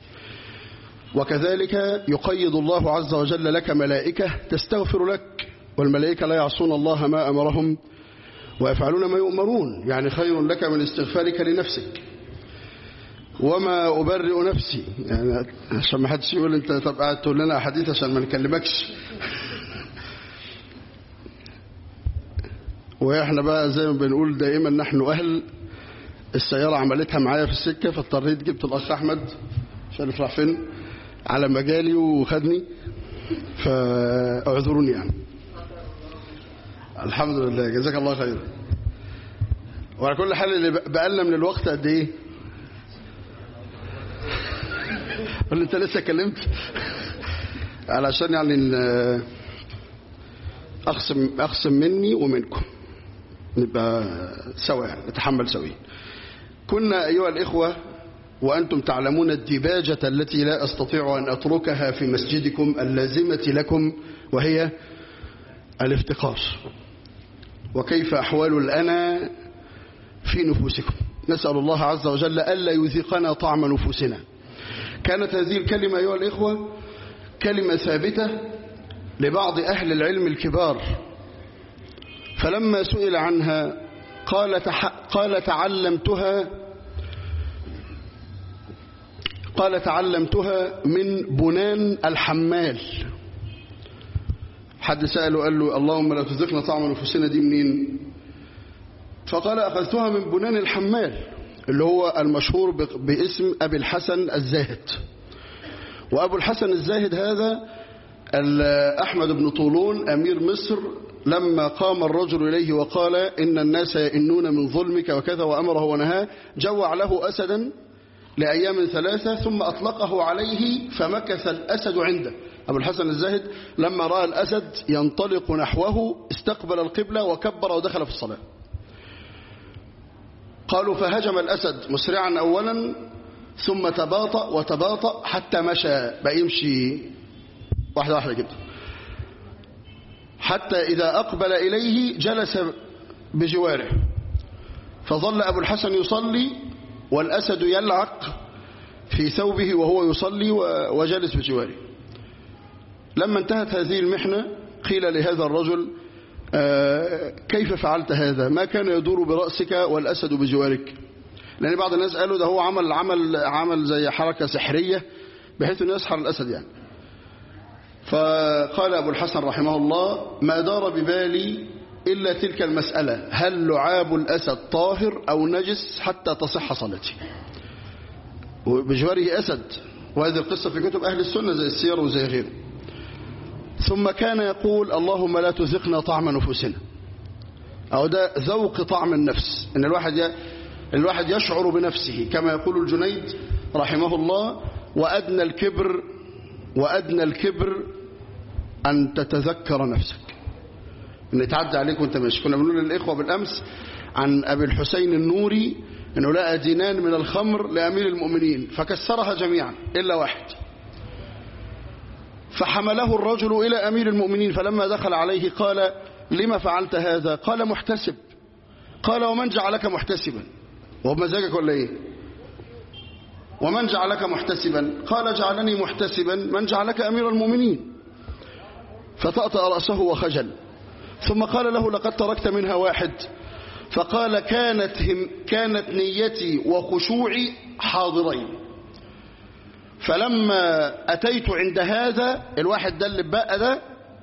وكذلك يقيد الله عز وجل لك ملائكة تستغفر لك والملائكة لا يعصون الله ما أمرهم ويفعلون ما يؤمرون يعني خير لك من استغفارك لنفسك وما أبرئ نفسي يعني عشان ما حدش يقول انت طب قاعد تقول لنا حديث عشان ما نكلمكش واحنا بقى زي ما بنقول دائما نحن اهل السيارة عملتها معايا في السكة فاضطريت جبت الاخ احمد مش عارف راح فين على مجالي وخدني فاعذروني يعني الحمد لله جزاك الله خير وعلى كل حال اللي بقالنا من الوقت قد ايه قال انت لسه كلمت علشان يعني اخصم اخصم مني ومنكم نبقى سوا يعني نتحمل سويا كنا ايها الاخوه وانتم تعلمون الديباجه التي لا استطيع ان اتركها في مسجدكم اللازمه لكم وهي الافتقار وكيف احوال الانا في نفوسكم نسال الله عز وجل الا يذيقنا طعم نفوسنا كانت هذه الكلمة أيها الإخوة كلمة ثابتة لبعض أهل العلم الكبار فلما سئل عنها قال, تح... قال تعلمتها قال تعلمتها من بنان الحمال حد سأله قال له اللهم لا تذقنا طعم نفوسنا دي منين فقال أخذتها من بنان الحمال اللي هو المشهور باسم أبي الحسن الزاهد وأبو الحسن الزاهد هذا أحمد بن طولون أمير مصر لما قام الرجل إليه وقال إن الناس يئنون من ظلمك وكذا وأمره ونهاه جوع له أسدا لأيام ثلاثة ثم أطلقه عليه فمكث الأسد عنده أبو الحسن الزاهد لما رأى الأسد ينطلق نحوه استقبل القبلة وكبر ودخل في الصلاة قالوا فهجم الأسد مسرعا أولا ثم تباطأ وتباطأ حتى مشى بقى يمشي واحدة واحدة جدا حتى إذا أقبل إليه جلس بجواره فظل أبو الحسن يصلي والأسد يلعق في ثوبه وهو يصلي وجلس بجواره لما انتهت هذه المحنة قيل لهذا الرجل كيف فعلت هذا ما كان يدور برأسك والأسد بجوارك لأن بعض الناس قالوا ده هو عمل عمل عمل زي حركة سحرية بحيث أنه يسحر الأسد يعني فقال أبو الحسن رحمه الله ما دار ببالي إلا تلك المسألة هل لعاب الأسد طاهر أو نجس حتى تصح صلاتي وبجواره أسد وهذه القصة في كتب أهل السنة زي السير وزي غيره ثم كان يقول اللهم لا تذقنا طعم نفوسنا أو ده ذوق طعم النفس إن الواحد ي... الواحد يشعر بنفسه كما يقول الجنيد رحمه الله وأدنى الكبر وأدنى الكبر أن تتذكر نفسك إن يتعدى عليك وانت ماشي كنا بنقول للإخوة بالأمس عن أبي الحسين النوري أنه لقى دينان من الخمر لأمير المؤمنين فكسرها جميعا إلا واحد فحمله الرجل إلى أمير المؤمنين فلما دخل عليه قال لما فعلت هذا قال محتسب قال ومن جعلك محتسبا وهو بمزاجك ولا ايه ومن جعلك محتسبا قال جعلني محتسبا من جعلك أمير المؤمنين فطأطأ رأسه وخجل ثم قال له لقد تركت منها واحد فقال كانت, هم كانت نيتي وخشوعي حاضرين فلما أتيت عند هذا الواحد ده اللي بقى ده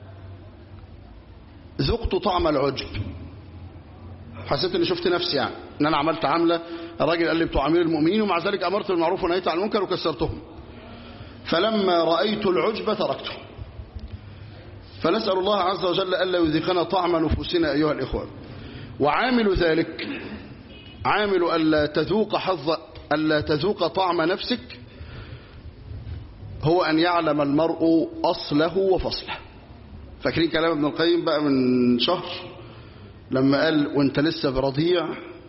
ذقت طعم العجب حسيت اني شفت نفسي يعني ان انا عملت عمله الراجل قال لي بتوع امير المؤمنين ومع ذلك امرت بالمعروف ونهيت عن المنكر وكسرتهم فلما رايت العجب تركته فنسال الله عز وجل الا يذيقنا طعم نفوسنا ايها الاخوان وعامل ذلك عامل الا تذوق حظ ألا تذوق طعم نفسك هو أن يعلم المرء أصله وفصله فاكرين كلام ابن القيم بقى من شهر لما قال وانت لسه برضيع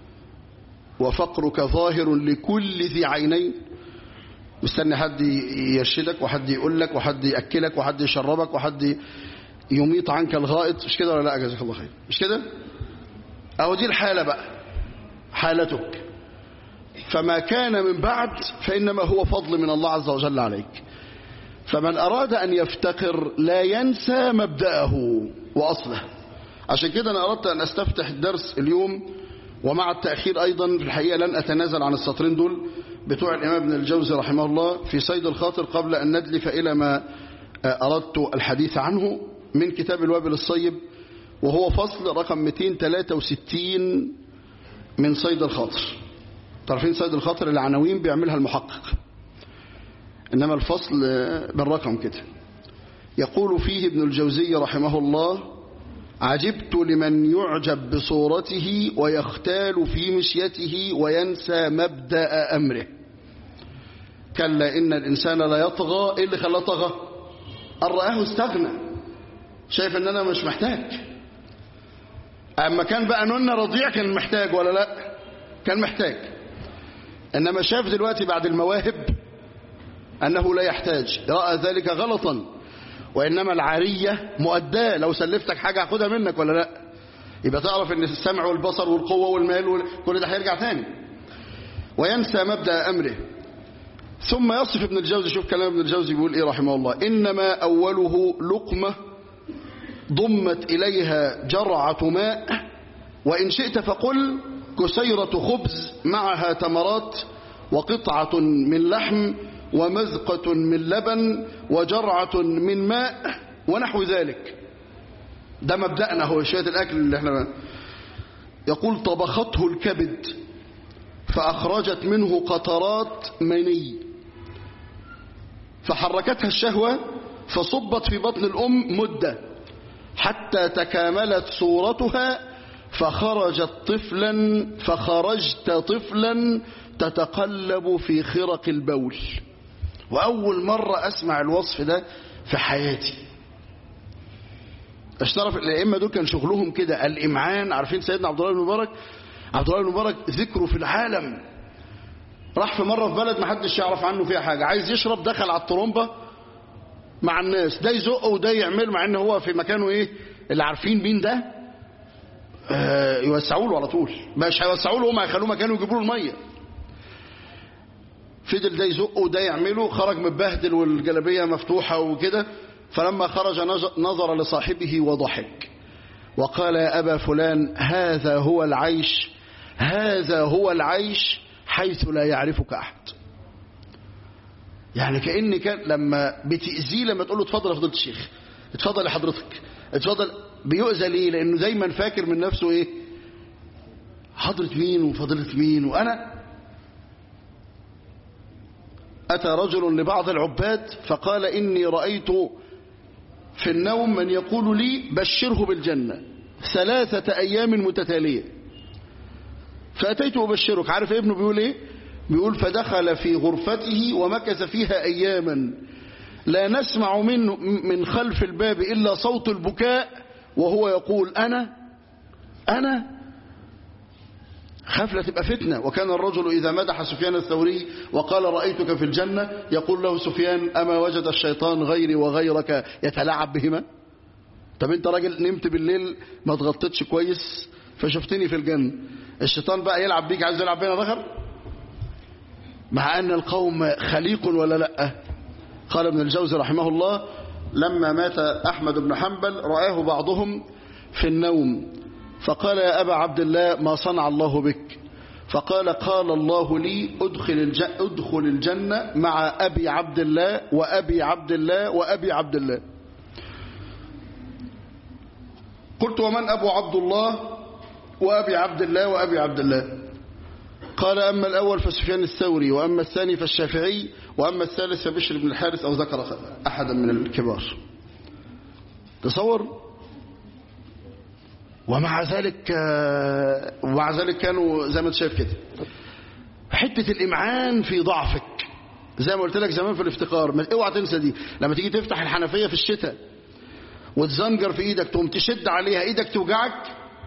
وفقرك ظاهر لكل ذي عينين مستني حد يرشدك وحد يقول لك وحد يأكلك وحد يشربك وحد يميط عنك الغائط مش كده ولا لا جزاك الله خير مش كده اهو دي الحالة بقى حالتك فما كان من بعد فإنما هو فضل من الله عز وجل عليك فمن أراد أن يفتقر لا ينسى مبدأه وأصله عشان كده أنا أردت أن أستفتح الدرس اليوم ومع التأخير أيضا في الحقيقة لن أتنازل عن السطرين دول بتوع الإمام ابن الجوزي رحمه الله في صيد الخاطر قبل أن ندلف إلى ما أردت الحديث عنه من كتاب الوابل الصيب وهو فصل رقم 263 من صيد الخاطر تعرفين صيد الخاطر العناوين بيعملها المحقق إنما الفصل بالرقم كده يقول فيه ابن الجوزي رحمه الله عجبت لمن يعجب بصورته ويختال في مشيته وينسى مبدأ أمره كلا إن الإنسان لا يطغى إيه اللي خلاه طغى أن رآه استغنى شايف ان انا مش محتاج اما كان بقى نونا رضيع كان محتاج ولا لا كان محتاج انما شاف دلوقتي بعد المواهب انه لا يحتاج رأى ذلك غلطا وانما العارية مؤداة لو سلفتك حاجة هاخدها منك ولا لا يبقى تعرف ان السمع والبصر والقوة والمال كل ده هيرجع تاني وينسى مبدأ امره ثم يصف ابن الجوزي شوف كلام ابن الجوزي بيقول ايه رحمه الله انما اوله لقمه ضمت إليها جرعة ماء وإن شئت فقل كسيرة خبز معها تمرات وقطعة من لحم ومزقة من لبن وجرعة من ماء ونحو ذلك ده مبدأنا هو شوية الأكل اللي احنا يقول طبخته الكبد فأخرجت منه قطرات مني فحركتها الشهوة فصبت في بطن الأم مدة حتى تكاملت صورتها فخرجت طفلا فخرجت طفلا تتقلب في خرق البول وأول مرة أسمع الوصف ده في حياتي اشترف الأئمة دول كان شغلهم كده الإمعان عارفين سيدنا عبد الله بن مبارك عبد الله بن مبارك ذكره في العالم راح في مرة في بلد ما حدش يعرف عنه فيها حاجة عايز يشرب دخل على الطرمبة مع الناس ده يزقه وده يعمل مع ان هو في مكانه ايه اللي عارفين مين ده آه يوسعوا له على طول مش هيوسعوا له هم هيخلوه مكانه ويجيبوا له الميه فضل ده يزقه وده يعمله خرج متبهدل والجلابيه مفتوحه وكده فلما خرج نظر لصاحبه وضحك وقال يا ابا فلان هذا هو العيش هذا هو العيش حيث لا يعرفك احد يعني كأن كان لما بتأذيه لما تقول له اتفضل يا فضيله الشيخ اتفضل يا حضرتك اتفضل بيؤذى ليه لأنه دايما فاكر من نفسه ايه حضرة مين وفضيلة مين وأنا أتى رجل لبعض العباد فقال إني رأيت في النوم من يقول لي بشره بالجنة ثلاثة أيام متتالية فأتيت أبشرك عارف ابنه بيقول إيه بيقول فدخل في غرفته ومكث فيها أياما لا نسمع منه من خلف الباب إلا صوت البكاء وهو يقول أنا أنا خاف لا تبقى فتنة وكان الرجل إذا مدح سفيان الثوري وقال رأيتك في الجنة يقول له سفيان أما وجد الشيطان غيري وغيرك يتلاعب بهما طب انت راجل نمت بالليل ما تغطيتش كويس فشفتني في الجنة الشيطان بقى يلعب بيك عايز يلعب بينا ظهر مع أن القوم خليق ولا لا قال ابن الجوزي رحمه الله لما مات أحمد بن حنبل رآه بعضهم في النوم فقال يا أبا عبد الله ما صنع الله بك فقال قال الله لي أدخل, الج... أدخل الجنة مع أبي عبد الله وأبي عبد الله وأبي عبد الله قلت ومن أبو عبد الله وأبي عبد الله وأبي عبد الله قال أما الأول فسفيان الثوري وأما الثاني فالشافعي وأما الثالث فبشر بن الحارث أو ذكر أحدا من الكبار تصور ومع ذلك ومع ذلك كانوا زي ما انت شايف كده حتة الإمعان في ضعفك زي ما قلت لك زمان في الافتقار ما اوعى تنسى دي لما تيجي تفتح الحنفية في الشتاء وتزنجر في ايدك تقوم تشد عليها ايدك توجعك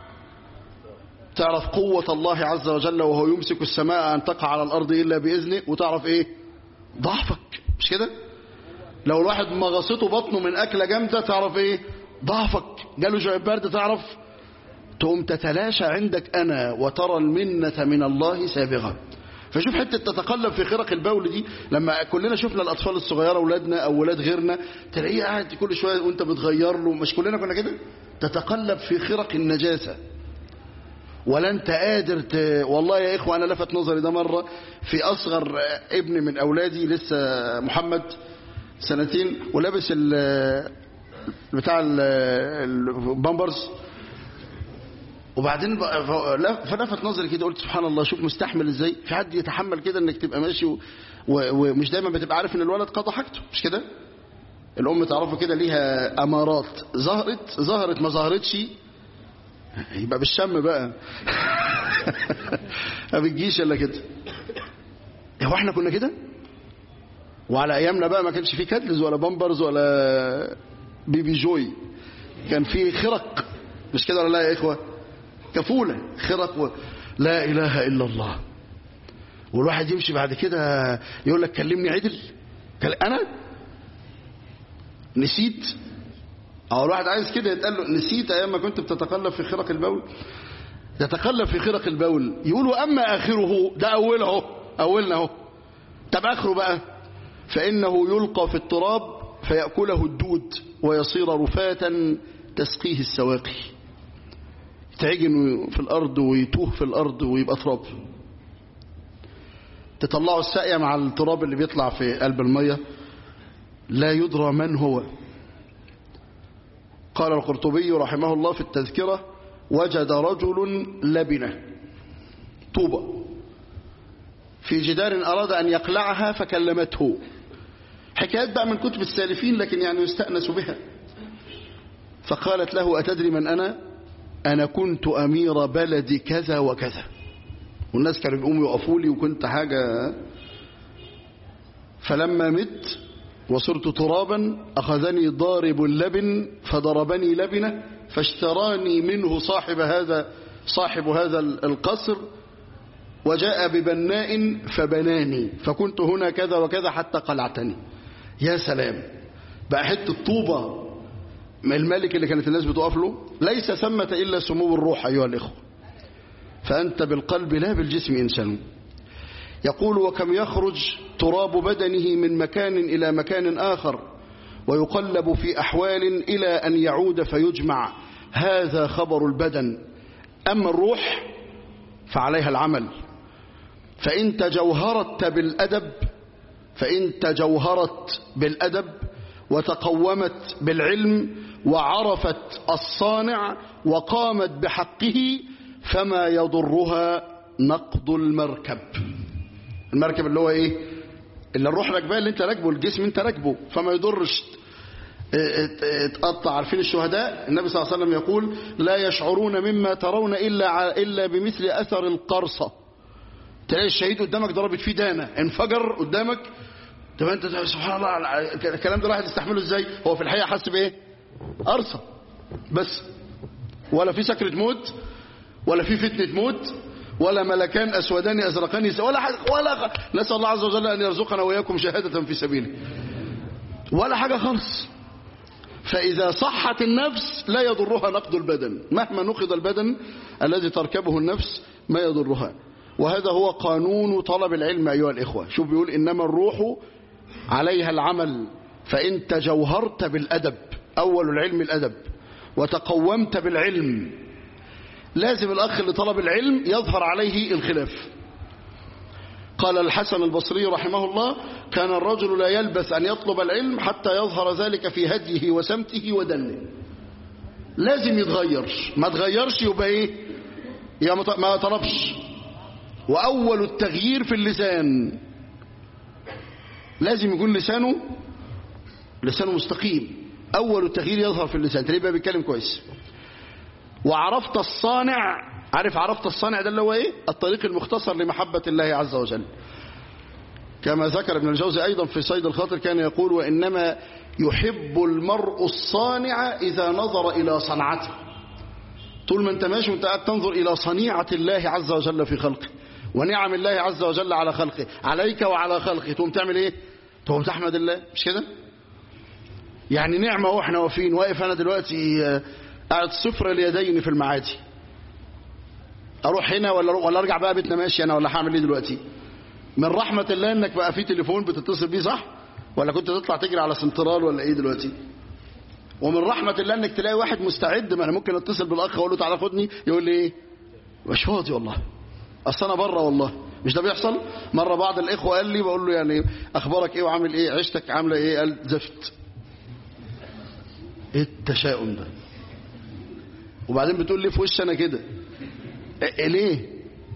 تعرف قوة الله عز وجل وهو يمسك السماء أن تقع على الأرض إلا بإذنه وتعرف إيه ضعفك مش كده لو الواحد مغصته بطنه من أكلة جامدة تعرف إيه ضعفك جاله جوع برد تعرف تقوم تتلاشى عندك أنا وترى المنة من الله سابغة فشوف حتة تتقلب في خرق البول دي لما كلنا شفنا الأطفال الصغيرة أولادنا أو أولاد غيرنا تلاقيه قاعد كل شوية وأنت بتغير له مش كلنا كنا كده تتقلب في خرق النجاسة ولا انت قادر ت... والله يا اخوة انا لفت نظري ده مرة في اصغر ابن من اولادي لسه محمد سنتين ولابس ال... بتاع ال... البامبرز وبعدين فلفت نظري كده قلت سبحان الله شوف مستحمل ازاي في حد يتحمل كده انك تبقى ماشي و... و... ومش دايما بتبقى عارف ان الولد قضى حاجته مش كده الام تعرفوا كده ليها امارات ظهرت ظهرت ما ظهرتش يبقى بالشم بقى ما بتجيش الا كده هو احنا كنا كده وعلى ايامنا بقى ما كانش فيه كادلز ولا بامبرز ولا بيبي جوي كان فيه خرق مش كده ولا لا يا اخوه كفوله خرق و... لا اله الا الله والواحد يمشي بعد كده يقول لك كلمني عدل انا نسيت أو الواحد عايز كده يتقال له نسيت أيام ما كنت بتتقلب في خرق البول تتقلب في خرق البول يقولوا أما آخره ده أوله أولنا اهو طب آخره بقى فإنه يلقى في التراب فيأكله الدود ويصير رفاة تسقيه السواقي يتعجن في الأرض ويتوه في الأرض ويبقى تراب تطلعوا الساقية مع التراب اللي بيطلع في قلب المية لا يدرى من هو قال القرطبي رحمه الله في التذكرة وجد رجل لبنة طوبة في جدار أراد أن يقلعها فكلمته حكايات بقى من كتب السالفين لكن يعني يستأنس بها فقالت له أتدري من أنا أنا كنت أمير بلد كذا وكذا والناس كانوا بيقوموا يقفوا لي وكنت حاجة فلما مت وصرت ترابا أخذني ضارب اللبن فضربني لبنة فاشتراني منه صاحب هذا صاحب هذا القصر وجاء ببناء فبناني فكنت هنا كذا وكذا حتى قلعتني يا سلام بقى حته طوبة الملك اللي كانت الناس بتقف له ليس ثمة إلا سمو الروح أيها الإخوة فأنت بالقلب لا بالجسم إنسان يقول وكم يخرج تراب بدنه من مكان إلى مكان آخر ويقلب في أحوال إلى أن يعود فيجمع هذا خبر البدن أما الروح فعليها العمل فإن تجوهرت بالأدب فإن تجوهرت بالأدب وتقومت بالعلم وعرفت الصانع وقامت بحقه فما يضرها نقض المركب المركب اللي هو ايه اللي الروح راكباه اللي انت راكبه الجسم انت راكبه فما يضرش تقطع عارفين الشهداء النبي صلى الله عليه وسلم يقول لا يشعرون مما ترون إلا, إلا بمثل أثر القرصة تلاقي الشهيد قدامك ضربت فيه دانة انفجر قدامك طب انت سبحان الله الكلام ده الواحد يستحمله ازاي هو في الحقيقة حس بايه قرصة بس ولا في سكرة موت ولا في فتنة موت ولا ملكان أسودان أزرقان ولا حاجة ولا نسأل الله عز وجل أن يرزقنا وإياكم شهادة في سبيله ولا حاجة خالص فإذا صحت النفس لا يضرها نقد البدن مهما نقض البدن الذي تركبه النفس ما يضرها وهذا هو قانون طلب العلم أيها الإخوة شوف بيقول إنما الروح عليها العمل فإن تجوهرت بالأدب أول العلم الأدب وتقومت بالعلم لازم الأخ اللي طلب العلم يظهر عليه الخلاف قال الحسن البصري رحمه الله كان الرجل لا يلبث أن يطلب العلم حتى يظهر ذلك في هديه وسمته ودنه لازم يتغير ما تغيرش يبقى ايه يا ما طلبش وأول التغيير في اللسان لازم يكون لسانه لسانه مستقيم أول التغيير يظهر في اللسان تلاقيه بقى بيتكلم كويس وعرفت الصانع عارف عرفت الصانع ده اللي هو ايه الطريق المختصر لمحبة الله عز وجل كما ذكر ابن الجوزي أيضا في صيد الخاطر كان يقول وإنما يحب المرء الصانع إذا نظر إلى صنعته طول ما انت ماشي وانت قاعد تنظر إلى صنيعة الله عز وجل في خلقه ونعم الله عز وجل على خلقه عليك وعلى خلقه تقوم تعمل ايه تقوم تحمد الله مش كده يعني نعمة واحنا واقفين واقف انا دلوقتي قاعد صفر اليدين في المعادي اروح هنا ولا ولا ارجع بقى بيتنا ماشي انا ولا هعمل ايه دلوقتي من رحمة الله انك بقى في تليفون بتتصل بيه صح ولا كنت تطلع تجري على سنترال ولا ايه دلوقتي ومن رحمة الله انك تلاقي واحد مستعد ما انا ممكن اتصل بالاخ واقول له تعالى خدني يقول لي ايه مش فاضي والله اصل انا بره والله مش ده بيحصل مره بعض الاخوه قال لي بقول له يعني اخبارك ايه وعامل ايه عيشتك عامله ايه قال زفت ايه التشاؤم ده وبعدين بتقول لي في وش انا كده إيه ليه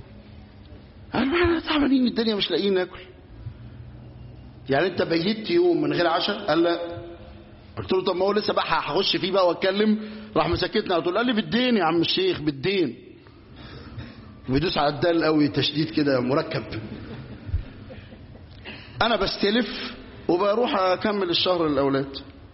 انا تعبانين الدنيا مش لاقيين ناكل يعني انت بيت يوم من غير عشاء قال لا قلت له طب ما هو لسه بقى هخش فيه بقى واتكلم راح مسكتني على طول قال لي بالدين يا عم الشيخ بالدين بيدوس على الدال قوي تشديد كده مركب انا بستلف وبروح اكمل الشهر للاولاد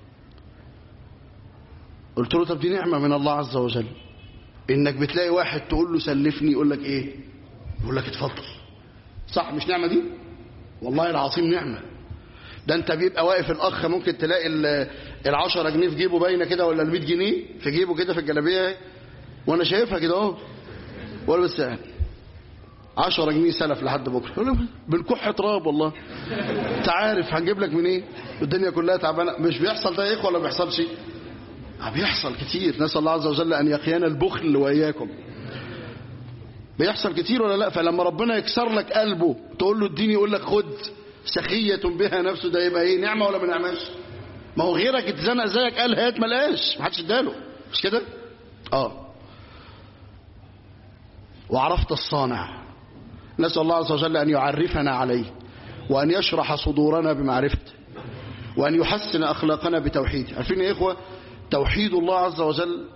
قلت له طب دي نعمه من الله عز وجل انك بتلاقي واحد تقول له سلفني يقول لك ايه يقول لك اتفضل صح مش نعمه دي والله العظيم نعمه ده انت بيبقى واقف الاخ ممكن تلاقي ال10 جنيه في جيبه باينه كده ولا ال100 جنيه في جيبه كده في الجلابيه وانا شايفها كده اهو ولا بس يعني 10 جنيه سلف لحد بكره بالكح تراب والله انت عارف هنجيب لك منين إيه؟ الدنيا كلها تعبانه مش بيحصل ده ايه ولا ما بيحصلش بيحصل كتير نسال الله عز وجل ان يقينا البخل واياكم بيحصل كتير ولا لا فلما ربنا يكسر لك قلبه تقول له اديني يقول لك خد سخية بها نفسه ده يبقى ايه نعمة ولا ما نعماش ما هو غيرك اتزنق زيك قال هات ما لقاش ما حدش اداله مش كده اه وعرفت الصانع نسأل الله عز وجل أن يعرفنا عليه وأن يشرح صدورنا بمعرفته وأن يحسن أخلاقنا بتوحيده عارفين يا إخوة توحيد الله عز وجل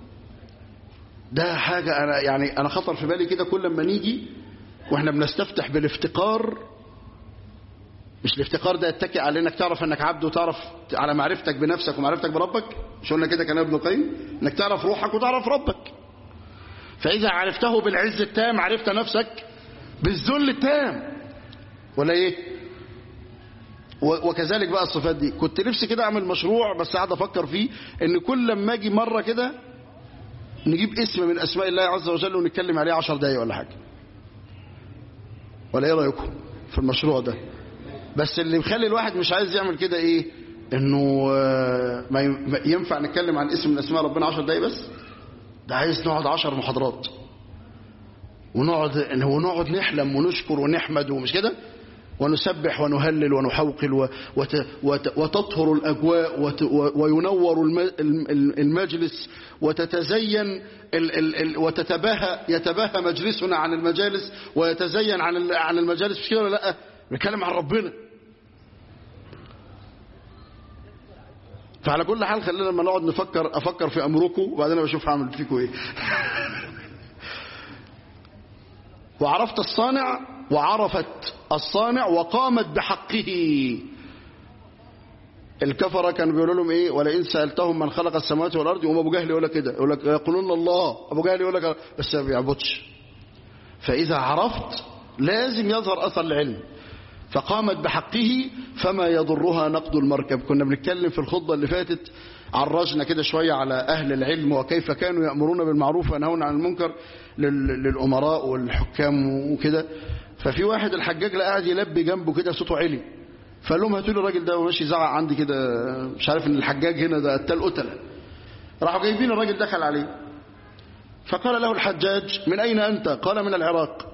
ده حاجة أنا يعني أنا خطر في بالي كده كل ما نيجي وإحنا بنستفتح بالافتقار مش الافتقار ده يتكئ على انك تعرف انك عبد وتعرف على معرفتك بنفسك ومعرفتك بربك مش قلنا كده كان ابن القيم انك تعرف روحك وتعرف ربك فاذا عرفته بالعز التام عرفت نفسك بالذل التام ولا ايه وكذلك بقى الصفات دي كنت نفسي كده اعمل مشروع بس قاعد افكر فيه ان كل لما اجي مره كده نجيب اسم من اسماء الله عز وجل ونتكلم عليه عشر دقايق ولا حاجه ولا ايه رايكم في المشروع ده بس اللي مخلي الواحد مش عايز يعمل كده ايه انه ما ينفع نتكلم عن اسم من اسماء ربنا عشر دقايق بس ده عايز نقعد عشر محاضرات ونقعد ونقعد نحلم ونشكر ونحمد ومش كده ونسبح ونهلل ونحوقل وت وت وتطهر الأجواء وت وينور المجلس وتتزين ال ال ال وتتباهى يتباهى مجلسنا عن المجالس ويتزين عن عن المجالس مش كده ولا لا نتكلم عن ربنا فعلى كل حال خلينا لما نقعد نفكر افكر في امركم وبعدين بشوف هعمل فيكم ايه وعرفت الصانع وعرفت الصانع وقامت بحقه الكفره كانوا بيقولوا لهم ايه ولئن سالتهم من خلق السماوات والارض يقوم ابو جهل يقول لك كده يقول لك يقولون الله ابو جهل يقول لك بس ما بيعبدش فاذا عرفت لازم يظهر اثر العلم فقامت بحقه فما يضرها نقد المركب كنا بنتكلم في الخطبة اللي فاتت عرجنا كده شوية على أهل العلم وكيف كانوا يأمرون بالمعروف وينهون عن المنكر للأمراء والحكام وكده ففي واحد الحجاج لا قاعد يلبي جنبه كده صوته عالي فقال لهم هاتوا لي الراجل ده وماشي زعق عندي كده مش عارف ان الحجاج هنا ده قتال قتله راحوا جايبين الراجل دخل عليه فقال له الحجاج من أين أنت قال من العراق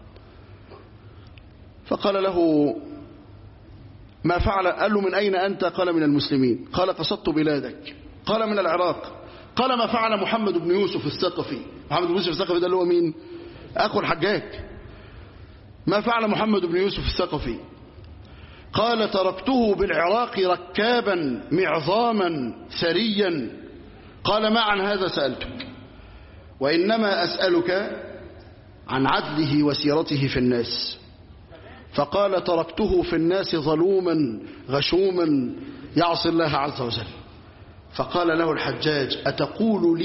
فقال له ما فعل قال له من أين أنت قال من المسلمين قال قصدت بلادك قال من العراق قال ما فعل محمد بن يوسف الثقفي محمد بن يوسف الثقفي ده اللي هو مين أخو الحجاج ما فعل محمد بن يوسف الثقفي قال تركته بالعراق ركابا معظاما ثريا قال ما عن هذا سألتك وإنما أسألك عن عدله وسيرته في الناس فقال تركته في الناس ظلوما غشوما يعصي الله عز وجل فقال له الحجاج أتقول لي